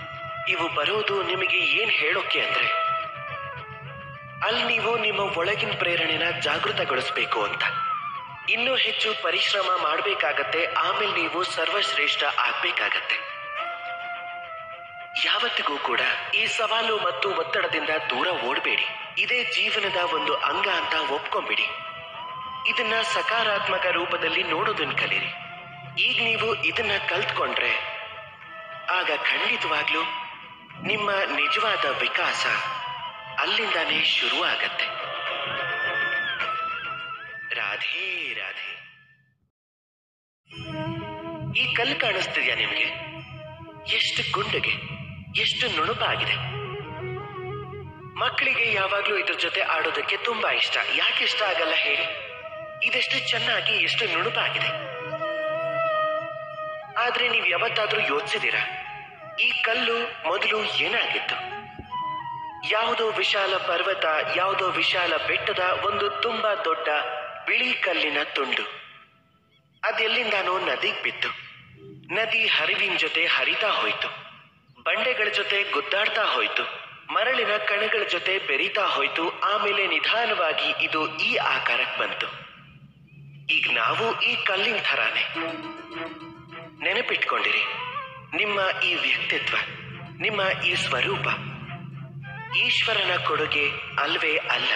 ಇವು ಬರೋದು ನಿಮಗೆ ಏನ್ ಹೇಳೋಕೆ ಅಂದ್ರೆ ಅಲ್ಲಿ ನೀವು ನಿಮ್ಮ ಒಳಗಿನ ಪ್ರೇರಣೆನ ಜಾಗೃತಗೊಳಿಸ್ಬೇಕು ಅಂತ ಇನ್ನೂ ಹೆಚ್ಚು ಪರಿಶ್ರಮ ಮಾಡಬೇಕಾಗತ್ತೆ ಆಮೇಲೆ ನೀವು ಸರ್ವಶ್ರೇಷ್ಠ ಆಗ್ಬೇಕಾಗತ್ತೆ ಯಾವತ್ತಿಗೂ ಕೂಡ ಈ ಸವಾಲು ಮತ್ತು ಒತ್ತಡದಿಂದ ದೂರ ಓಡಬೇಡಿ ಇದೇ ಜೀವನದ ಒಂದು ಅಂಗ ಅಂತ ಒಪ್ಕೊಂಬಿಡಿ ಇದನ್ನ ಸಕಾರಾತ್ಮಕ ರೂಪದಲ್ಲಿ ನೋಡೋದನ್ನ ಕಲೀರಿ ಈಗ ನೀವು ಇದನ್ನ ಕಲ್ತ್ಕೊಂಡ್ರೆ ಆಗ ಖಂಡಿತವಾಗ್ಲೂ ನಿಮ್ಮ ನಿಜವಾದ ವಿಕಾಸ ಅಲ್ಲಿಂದಾನೇ ಶುರು ಆಗತ್ತೆ ರಾಧೇ ರಾಧೆ ಈ ಕಲ್ಲು ಕಾಣಿಸ್ತಿದ್ಯಾ ನಿಮಗೆ ಎಷ್ಟು ಗುಂಡಿಗೆ ಎಷ್ಟು ನುಣುಪಾಗಿದೆ ಮಕ್ಕಳಿಗೆ ಯಾವಾಗ್ಲೂ ಇದ್ರ ಜೊತೆ ಆಡೋದಕ್ಕೆ ತುಂಬಾ ಇಷ್ಟ ಯಾಕೆ ಇಷ್ಟ ಆಗಲ್ಲ ಹೇಳಿ ಇದೆಷ್ಟು ಚೆನ್ನಾಗಿ ಎಷ್ಟು ನುಣುಪಾಗಿದೆ ಆದ್ರೆ ನೀವು ಯಾವತ್ತಾದ್ರೂ ಯೋಚಿಸಿದಿರಾ ಈ ಕಲ್ಲು ಮೊದಲು ಏನಾಗಿತ್ತು ಯಾವುದೋ ವಿಶಾಲ ಪರ್ವತ ಯಾವುದೋ ವಿಶಾಲ ಬೆಟ್ಟದ ಒಂದು ತುಂಬಾ ದೊಡ್ಡ ಬಿಳಿ ಕಲ್ಲಿನ ತುಂಡು ಅದೆಲ್ಲಿಂದಾನೋ ನದಿಗ್ ಬಿತ್ತು ನದಿ ಹರಿವಿನ ಜೊತೆ ಹರಿತಾ ಹೋಯ್ತು ಬಂಡೆಗಳ ಜೊತೆ ಗುದ್ದಾಡ್ತಾ ಹೋಯ್ತು ಮರಳಿನ ಕಣಗಳ ಜೊತೆ ಬೆರೀತಾ ಹೋಯ್ತು ಆಮೇಲೆ ನಿಧಾನವಾಗಿ ಇದು ಈ ಆಕಾರಕ್ಕೆ ಬಂತು ಈಗ ನಾವು ಈ ಕಲ್ಲಿನ ಥರಾನೆ ನೆನಪಿಟ್ಕೊಂಡಿರಿ ನಿಮ್ಮ ಈ ವ್ಯಕ್ತಿತ್ವ ನಿಮ್ಮ ಈ ಸ್ವರೂಪ ಈಶ್ವರನ ಕೊಡುಗೆ ಅಲ್ವೇ ಅಲ್ಲ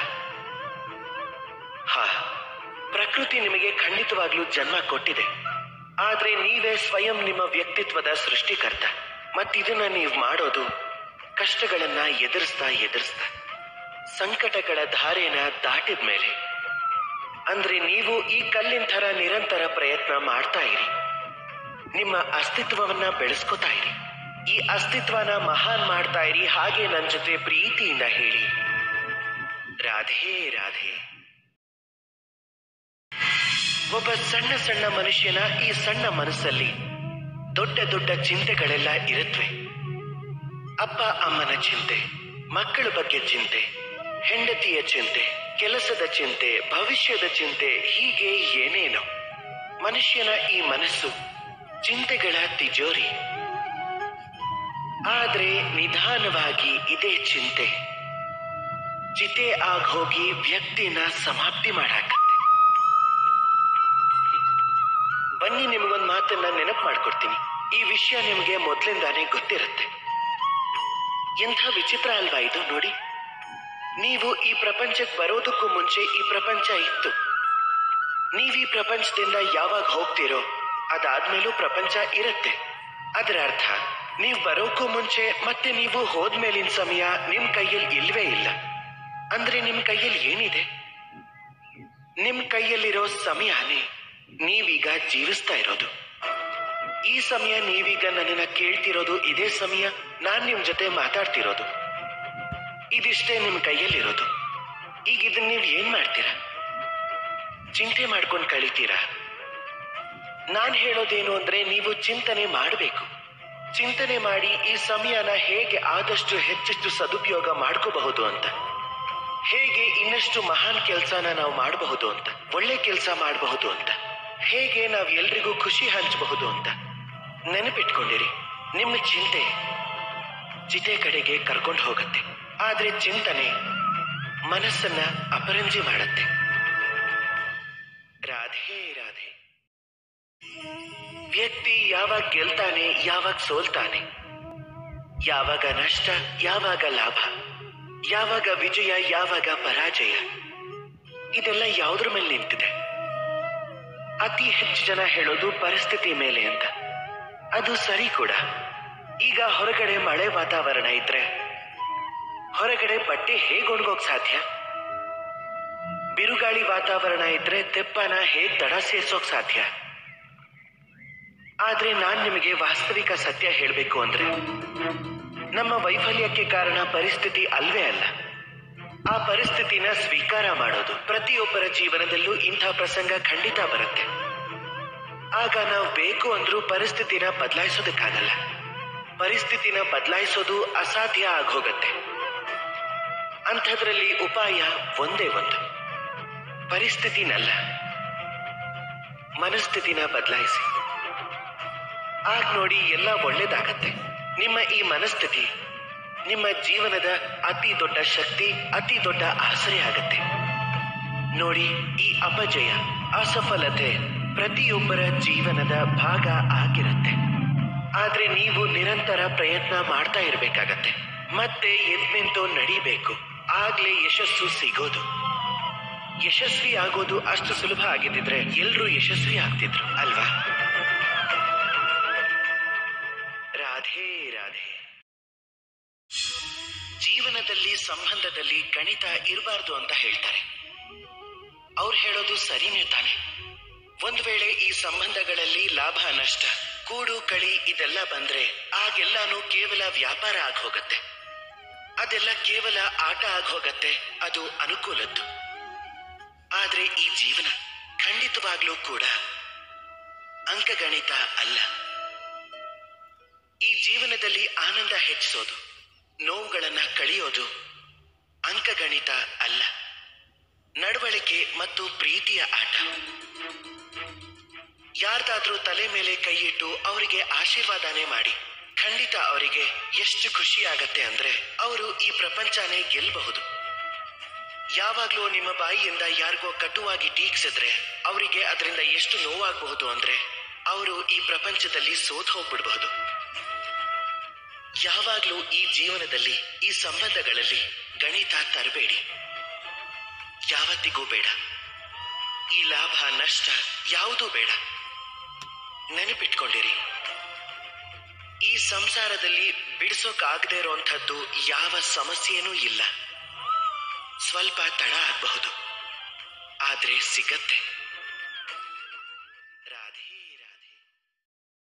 ಹಾ ಪ್ರಕೃತಿ ನಿಮಗೆ ಖಂಡಿತವಾಗ್ಲೂ ಜನ್ಮ ಕೊಟ್ಟಿದೆ ಆದ್ರೆ ನೀವೇ ಸ್ವಯಂ ನಿಮ್ಮ ವ್ಯಕ್ತಿತ್ವದ ಸೃಷ್ಟಿಕರ್ತ ಮತ್ತಿದನ್ನ ನೀವು ಮಾಡೋದು ಕಷ್ಟಗಳನ್ನ ಎದುರಿಸ್ತಾ ಎದುರಿಸ್ತಾ ಸಂಕಟಗಳ ಧಾರೆನ ದಾಟಿದ ಮೇಲೆ ಅಂದ್ರೆ ನೀವು ಈ ಕಲ್ಲಿನ ಥರ ನಿರಂತರ ಪ್ರಯತ್ನ ಮಾಡ್ತಾ ಇರಿ ನಿಮ್ಮ ಅಸ್ತಿತ್ವವನ್ನ ಬೆಳೆಸ್ಕೋತಾ ಇರಿ ಈ ಅಸ್ತಿತ್ವನ ಮಹಾನ್ ಮಾಡ್ತಾ ಇರಿ ಹಾಗೆ ನನ್ನ ಜೊತೆ ಪ್ರೀತಿಯಿಂದ ಹೇಳಿ ರಾಧೇ ರಾಧೆ ಒಬ್ಬ ಸಣ್ಣ ಸಣ್ಣ ಮನುಷ್ಯನ ಈ ಸಣ್ಣ ಮನಸ್ಸಲ್ಲಿ ದೊಡ್ಡ ದೊಡ್ಡ ಚಿಂತೆಗಳೆಲ್ಲ ಇರುತ್ತವೆ ಅಪ್ಪ ಅಮ್ಮನ ಚಿಂತೆ ಮಕ್ಕಳ ಬಗ್ಗೆ ಚಿಂತೆ ಹೆಂಡತಿಯ ಚಿಂತೆ ಕೆಲಸದ ಚಿಂತೆ ಭವಿಷ್ಯದ ಚಿಂತೆ ಹೀಗೆ ಏನೇನೋ ಮನುಷ್ಯನ ಈ ಮನಸ್ಸು ಚಿಂತೆಗಳ ತಿಜೋರಿ ಆದ್ರೆ ನಿಧಾನವಾಗಿ ಇದೇ ಚಿಂತೆ ಚಿತೆ ಆಗ್ ಹೋಗಿ ವ್ಯಕ್ತಿನ ಸಮಾಪ್ತಿ ಮಾಡಾಕ ಬನ್ನಿ ನಿಮಗೊಂದು ಮಾತನ್ನ ನೆನಪು ಮಾಡ್ಕೊಡ್ತೀನಿ ಈ ವಿಷಯ ನಿಮಗೆ ಮೊದ್ಲಿಂದಾನೇ ಗೊತ್ತಿರುತ್ತೆ ಎಂಥ ವಿಚಿತ್ರ ಅಲ್ವಾ ಇದು ನೋಡಿ ನೀವು ಈ ಪ್ರಪಂಚಕ್ಕೆ ಬರೋದಕ್ಕೂ ಮುಂಚೆ ಈ ಪ್ರಪಂಚ ಇತ್ತು ನೀವು ಈ ಪ್ರಪಂಚದಿಂದ ಯಾವಾಗ ಹೋಗ್ತೀರೋ ಅದಾದ್ಮೇಲೂ ಪ್ರಪಂಚ ಇರುತ್ತೆ ಅದರ ಅರ್ಥ ನೀವು ಬರೋಕ್ಕೂ ಮುಂಚೆ ಮತ್ತೆ ನೀವು ಹೋದ್ಮೇಲಿನ ಸಮಯ ನಿಮ್ ಕೈಯಲ್ಲಿ ಇಲ್ವೇ ಇಲ್ಲ ಅಂದ್ರೆ ನಿಮ್ ಕೈಯಲ್ಲಿ ಏನಿದೆ ನಿಮ್ ಕೈಯಲ್ಲಿರೋ ಸಮಯನೇ ನೀವೀಗ ಜೀವಿಸ್ತಾ ಇರೋದು ಈ ಸಮಯ ನೀವೀಗ ನನ್ನನ್ನ ಕೇಳ್ತಿರೋದು ಇದೇ ಸಮಯ ನಾನ್ ನಿಮ್ ಜೊತೆ ಮಾತಾಡ್ತಿರೋದು ಇದಿಷ್ಟೇ ನಿಮ್ ಕೈಯಲ್ಲಿರೋದು ಈಗ ಇದನ್ನ ನೀವ್ ಏನ್ ಮಾಡ್ತೀರಾ ಚಿಂತೆ ಮಾಡ್ಕೊಂಡು ಕಳಿತೀರಾ ನಾನ್ ಹೇಳೋದೇನು ಅಂದ್ರೆ ನೀವು ಚಿಂತನೆ ಮಾಡಬೇಕು ಚಿಂತನೆ ಮಾಡಿ ಈ ಸಮಯನ ಹೇಗೆ ಆದಷ್ಟು ಹೆಚ್ಚೆಚ್ಚು ಸದುಪಯೋಗ ಮಾಡ್ಕೋಬಹುದು ಅಂತ ಹೇಗೆ ಇನ್ನಷ್ಟು ಮಹಾನ್ ಕೆಲಸನ ನಾವು ಮಾಡಬಹುದು ಅಂತ ಒಳ್ಳೆ ಕೆಲಸ ಮಾಡಬಹುದು ಅಂತ ಹೇಗೆ ನಾವು ಎಲ್ರಿಗೂ ಖುಷಿ ಹಂಚಬಹುದು ಅಂತ ನೆನಪಿಟ್ಕೊಂಡಿರಿ ನಿಮ್ಮ ಚಿಂತೆ ಚಿತೆ ಕಡೆಗೆ ಕರ್ಕೊಂಡು ಹೋಗುತ್ತೆ ಆದ್ರೆ ಚಿಂತನೆ ಮನಸ್ಸನ್ನ ಅಪರಂಜಿ ಮಾಡತ್ತೆ ರಾಧೆ ರಾಧೆ ವ್ಯಕ್ತಿ ಯಾವಾಗ ಗೆಲ್ತಾನೆ ಯಾವಾಗ ಸೋಲ್ತಾನೆ ಯಾವಾಗ ನಷ್ಟ ಯಾವಾಗ ಲಾಭ ಯಾವಾಗ ವಿಜಯ ಯಾವಾಗ ಪರಾಜಯ ಇದೆಲ್ಲ ಯಾವುದ್ರ ಮೇಲೆ ನಿಂತಿದೆ ಅತಿ ಹೆಚ್ಚು ಜನ ಹೇಳೋದು ಪರಿಸ್ಥಿತಿ ಮೇಲೆ ಅಂತ ಅದು ಸರಿ ಕೂಡ ಈಗ ಹೊರಗಡೆ ಮಳೆ ವಾತಾವರಣ ಇದ್ರೆ ಹೊರಗಡೆ ಬಟ್ಟೆ ಹೇಗ್ ಒಣಗೋಕ್ ಸಾಧ್ಯ ಬಿರುಗಾಳಿ ವಾತಾವರಣ ಇದ್ರೆ ತೆಪ್ಪನ ಹೇಗ್ ದಡ ಸೇರ್ಸೋಕ್ ಸಾಧ್ಯ ಆದ್ರೆ ನಾನ್ ನಿಮಗೆ ವಾಸ್ತವಿಕ ಸತ್ಯ ಹೇಳ್ಬೇಕು ಅಂದ್ರೆ ನಮ್ಮ ವೈಫಲ್ಯಕ್ಕೆ ಕಾರಣ ಪರಿಸ್ಥಿತಿ ಅಲ್ವೇ ಅಲ್ಲ ಆ ಪರಿಸ್ಥಿತಿನ ಸ್ವೀಕಾರ ಮಾಡೋದು ಪ್ರತಿಯೊಬ್ಬರ ಜೀವನದಲ್ಲೂ ಇಂಥ ಪ್ರಸಂಗ ಖಂಡಿತ ಬರುತ್ತೆ ಆಗ ನಾವು ಬೇಕು ಅಂದ್ರೂ ಪರಿಸ್ಥಿತಿನ ಬದಲಾಯಿಸೋದಕ್ಕಾಗಲ್ಲ ಪರಿಸ್ಥಿತಿನ ಬದಲಾಯಿಸೋದು ಅಸಾಧ್ಯ ಆಗೋಗತ್ತೆ ಅಂಥದ್ರಲ್ಲಿ ಉಪಾಯ ಒಂದೇ ಒಂದು ಪರಿಸ್ಥಿತಿನಲ್ಲ ಮನಸ್ಥಿತಿನ ಬದಲಾಯಿಸಿ ಆಗ ನೋಡಿ ಎಲ್ಲ ಒಳ್ಳೇದಾಗತ್ತೆ ನಿಮ್ಮ ಈ ಮನಸ್ಥಿತಿ ನಿಮ್ಮ ಜೀವನದ ಅತಿ ದೊಡ್ಡ ಶಕ್ತಿ ಅತಿ ದೊಡ್ಡ ಆಸರೆ ಆಗತ್ತೆ ನೋಡಿ ಈ ಅಪಜಯ ಅಸಫಲತೆ ಪ್ರತಿಯೊಬ್ಬರ ಜೀವನದ ಭಾಗ ಆಗಿರುತ್ತೆ ಆದ್ರೆ ನೀವು ನಿರಂತರ ಪ್ರಯತ್ನ ಮಾಡ್ತಾ ಇರ್ಬೇಕಾಗತ್ತೆ ಮತ್ತೆ ಎಂತೆಂತೋ ನಡಿಬೇಕು ಆಗ್ಲೇ ಯಶಸ್ಸು ಸಿಗೋದು ಯಶಸ್ವಿ ಆಗೋದು ಅಷ್ಟು ಸುಲಭ ಆಗಿದ್ದಿದ್ರೆ ಎಲ್ರೂ ಯಶಸ್ವಿ ಆಗ್ತಿದ್ರು ಅಲ್ವಾ ರಾಧೆ ರಾಧೆ ಜೀವನದಲ್ಲಿ ಸಂಬಂಧದಲ್ಲಿ ಗಣಿತ ಇರಬಾರ್ದು ಅಂತ ಹೇಳ್ತಾರೆ ಅವ್ರು ಹೇಳೋದು ಸರಿನೇ ತಾನೆ ಒಂದ್ ವೇಳೆ ಈ ಸಂಬಂಧಗಳಲ್ಲಿ ಲಾಭ ನಷ್ಟ ಕೂಡು ಕಳಿ ಇದೆಲ್ಲ ಬಂದ್ರೆ ಆಗೆಲ್ಲಾನು ಕೇವಲ ವ್ಯಾಪಾರ ಆಗ್ ಹೋಗತ್ತೆ ಅದೆಲ್ಲ ಕೇವಲ ಆಟ ಆಗ್ ಹೋಗತ್ತೆ ಅದು ಅನುಕೂಲದ್ದು ಆದ್ರೆ ಈ ಜೀವನ ಖಂಡಿತವಾಗ್ಲೂ ಕೂಡ ಅಂಕಗಣಿತ ಅಲ್ಲ ಈ ಜೀವನದಲ್ಲಿ ಆನಂದ ಹೆಚ್ಚಿಸೋದು ನೋವುಗಳನ್ನ ಕಳೆಯೋದು ಅಂಕಗಣಿತ ಅಲ್ಲ ನಡವಳಿಕೆ ಮತ್ತು ಪ್ರೀತಿಯ ಆಟ ಯಾರ್ದಾದ್ರೂ ತಲೆ ಮೇಲೆ ಕೈ ಇಟ್ಟು ಅವರಿಗೆ ಆಶೀರ್ವಾದನೆ ಮಾಡಿ ಖಂಡಿತ ಅವರಿಗೆ ಎಷ್ಟು ಖುಷಿ ಆಗತ್ತೆ ಅಂದ್ರೆ ಅವರು ಈ ಪ್ರಪಂಚನೇ ಗೆಲ್ಲಬಹುದು ಯಾವಾಗ್ಲೂ ನಿಮ್ಮ ಬಾಯಿಯಿಂದ ಯಾರಿಗೋ ಕಟುವಾಗಿ ಟೀಕ್ಸಿದ್ರೆ ಅವರಿಗೆ ಅದರಿಂದ ಎಷ್ಟು ನೋವಾಗಬಹುದು ಅಂದ್ರೆ ಅವರು ಈ ಪ್ರಪಂಚದಲ್ಲಿ ಸೋತ್ ಹೋಗ್ಬಿಡ್ಬಹುದು ಯಾವಾಗ್ಲೂ ಈ ಜೀವನದಲ್ಲಿ ಈ ಸಂಬಂಧಗಳಲ್ಲಿ ಗಣಿತ ತರಬೇಡಿ ಯಾವತ್ತಿಗೂ ಬೇಡ ಈ ಲಾಭ ನಷ್ಟ ಯಾವುದೂ ಬೇಡ ನೆನಪಿಟ್ಕೊಂಡಿರಿ ಈ ಸಂಸಾರದಲ್ಲಿ ಬಿಡಿಸೋಕಾಗದೇ ಇರುವಂಥದ್ದು ಯಾವ ಸಮಸ್ಯೆನೂ ಇಲ್ಲ ಸ್ವಲ್ಪ ತಡ ಆಗಬಹುದು ಆದ್ರೆ ಸಿಗತ್ತೆ